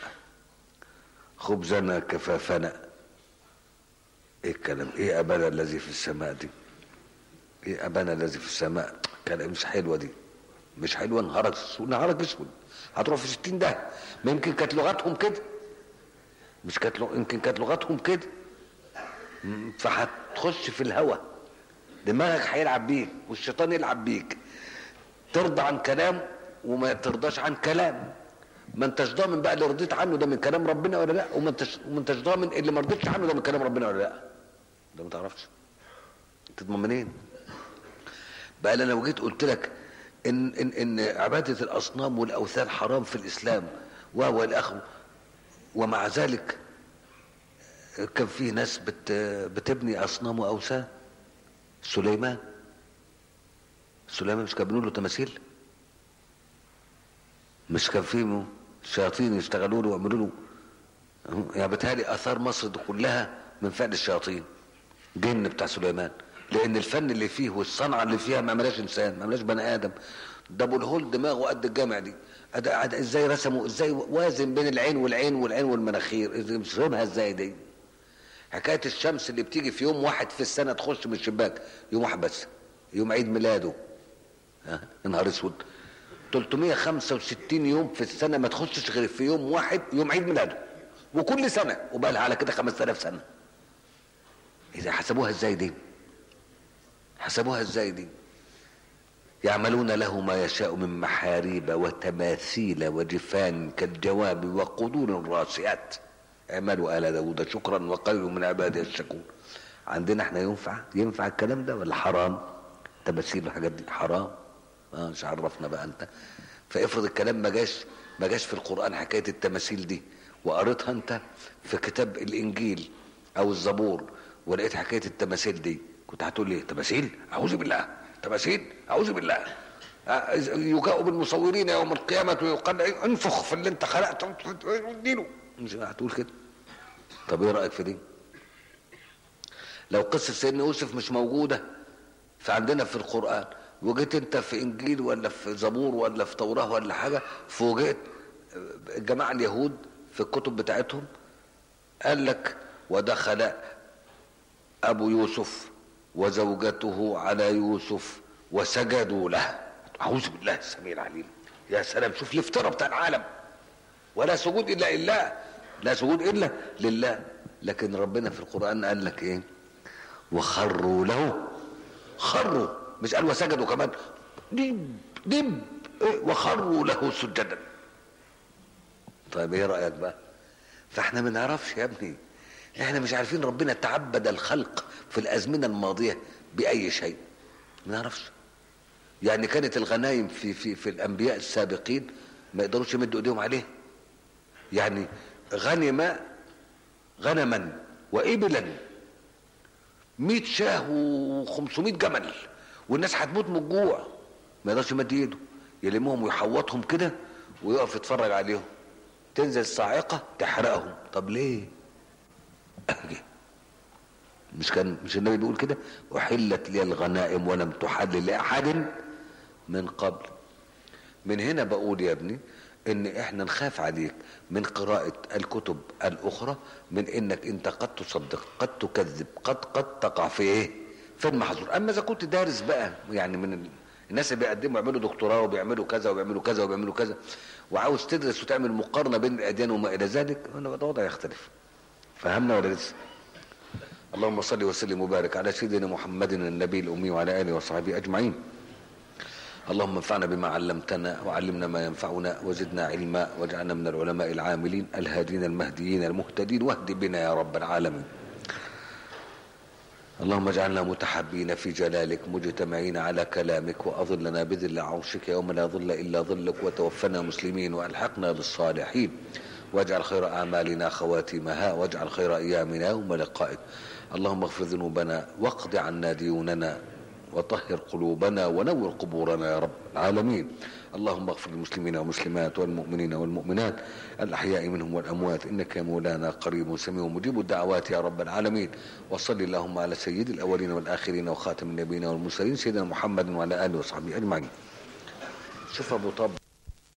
Speaker 1: خبزنا كفافنا ايه الكلام ايه أبانا الذي في السماء دي ايه أبانا الذي في السماء كلام مش حلوة دي مش حلوة نهارك نهارك اسود هتروح في ستين ده ما يمكن كانت لغتهم كده مش كانت لغ... يمكن كانت لغتهم كده م- فهتخش في الهوى دماغك هيلعب بيك والشيطان يلعب بيك ترضى عن كلام وما ترضاش عن كلام ما انتش ضامن بقى اللي رضيت عنه ده من كلام ربنا ولا لا وما انتش وما انتش ضامن اللي ما رضيتش عنه ده من كلام ربنا ولا لا ده ما تعرفش تضمن منين بقى انا لو جيت قلت لك ان ان ان عباده الاصنام والاوثان حرام في الاسلام و والى اخره ومع ذلك كان في ناس بت بتبني اصنام واوثان سليمان سليمان مش كان بيقولوا له تماثيل مش كان في شياطين يشتغلوا له ويعملوا له يعني بتهيألي اثار مصر دي كلها من فعل الشياطين جن بتاع سليمان لان الفن اللي فيه والصنعه اللي فيها ما عملهاش انسان ما عملهاش بني ادم ده ابو الهول دماغه قد الجامع دي أد- أد- ازاي رسموا ازاي وازن بين العين والعين والعين والمناخير رسمها ازاي دي حكايه الشمس اللي بتيجي في يوم واحد في السنه تخش من الشباك يوم واحد بس يوم عيد ميلاده ها يا نهار اسود 365 يوم في السنه ما تخشش غير في يوم واحد يوم عيد ميلاده وكل سنه وبقى لها على كده 5000 سنه اذا حسبوها ازاي دي حسبوها ازاي دي يعملون له ما يشاء من محاريب وتماثيل وجفان كالجواب وقدور الراسيات اعملوا آل داود شكرا وقليل من عبادي الشكور عندنا احنا ينفع ينفع الكلام ده ولا حرام تماثيل والحاجات دي حرام اه مش عرفنا بقى انت فافرض الكلام ما جاش ما جاش في القرآن حكاية التماثيل دي وقريتها انت في كتاب الانجيل او الزبور ولقيت حكايه التماثيل دي كنت هتقول لي تماثيل اعوذ بالله تماثيل اعوذ بالله آه، يجاء بالمصورين يوم القيامه ويقال انفخ في اللي انت خلقته اديله مش هتقول كده طب ايه رايك في دي لو قصه سيدنا يوسف مش موجوده فعندنا في القران وجيت انت في انجيل ولا في زبور ولا في توراه ولا حاجه فوجئت الجماعه اليهود في الكتب بتاعتهم قال لك ودخل ابو يوسف وزوجته على يوسف وسجدوا له اعوذ بالله السميع العليم يا سلام شوف الافتراء بتاع العالم ولا سجود الا لله لا سجود الا لله لكن ربنا في القران قال لك ايه وخروا له خروا مش قال وسجدوا كمان دب دب إيه؟ وخروا له سجدا طيب ايه رايك بقى فاحنا ما نعرفش يا ابني احنا مش عارفين ربنا تعبد الخلق في الازمنه الماضيه باي شيء ما نعرفش يعني كانت الغنايم في في في الانبياء السابقين ما يقدروش يمدوا ايديهم عليه يعني غنم غنما وابلا 100 شاه و500 جمل والناس هتموت من الجوع ما يقدرش يمد ايده يلمهم ويحوطهم كده ويقف يتفرج عليهم تنزل الصاعقه تحرقهم طب ليه مش كان مش النبي بيقول كده احلت لي الغنائم ولم تحل لاحد من قبل من هنا بقول يا ابني ان احنا نخاف عليك من قراءة الكتب الاخرى من انك انت قد تصدق قد تكذب قد قد تقع في ايه في المحظور اما اذا كنت دارس بقى يعني من ال... الناس اللي بيقدموا يعملوا دكتوراه وبيعملوا كذا وبيعملوا كذا وبيعملوا كذا وعاوز تدرس وتعمل مقارنه بين الاديان وما الى ذلك هنا الوضع يختلف فهمنا ولا لسه اللهم صل وسلم وبارك على سيدنا محمد النبي الامي وعلى اله وصحبه اجمعين اللهم انفعنا بما علمتنا وعلمنا ما ينفعنا وزدنا علما واجعلنا من العلماء العاملين الهادين المهديين المهتدين واهد بنا يا رب العالمين اللهم اجعلنا متحبين في جلالك مجتمعين على كلامك واظلنا بذل عرشك يوم لا ظل الا ظلك وتوفنا مسلمين والحقنا بالصالحين واجعل خير اعمالنا خواتمها واجعل خير ايامنا يوم لقائك اللهم اغفر ذنوبنا واقض عنا ديوننا وطهر قلوبنا ونور قبورنا يا رب العالمين اللهم اغفر للمسلمين والمسلمات والمؤمنين والمؤمنات الأحياء منهم والأموات إنك يا مولانا قريب سميع مجيب الدعوات يا رب العالمين وصل اللهم على سيد الأولين والآخرين وخاتم النبيين والمرسلين سيدنا محمد وعلى آله وصحبه أجمعين شوف أبو طب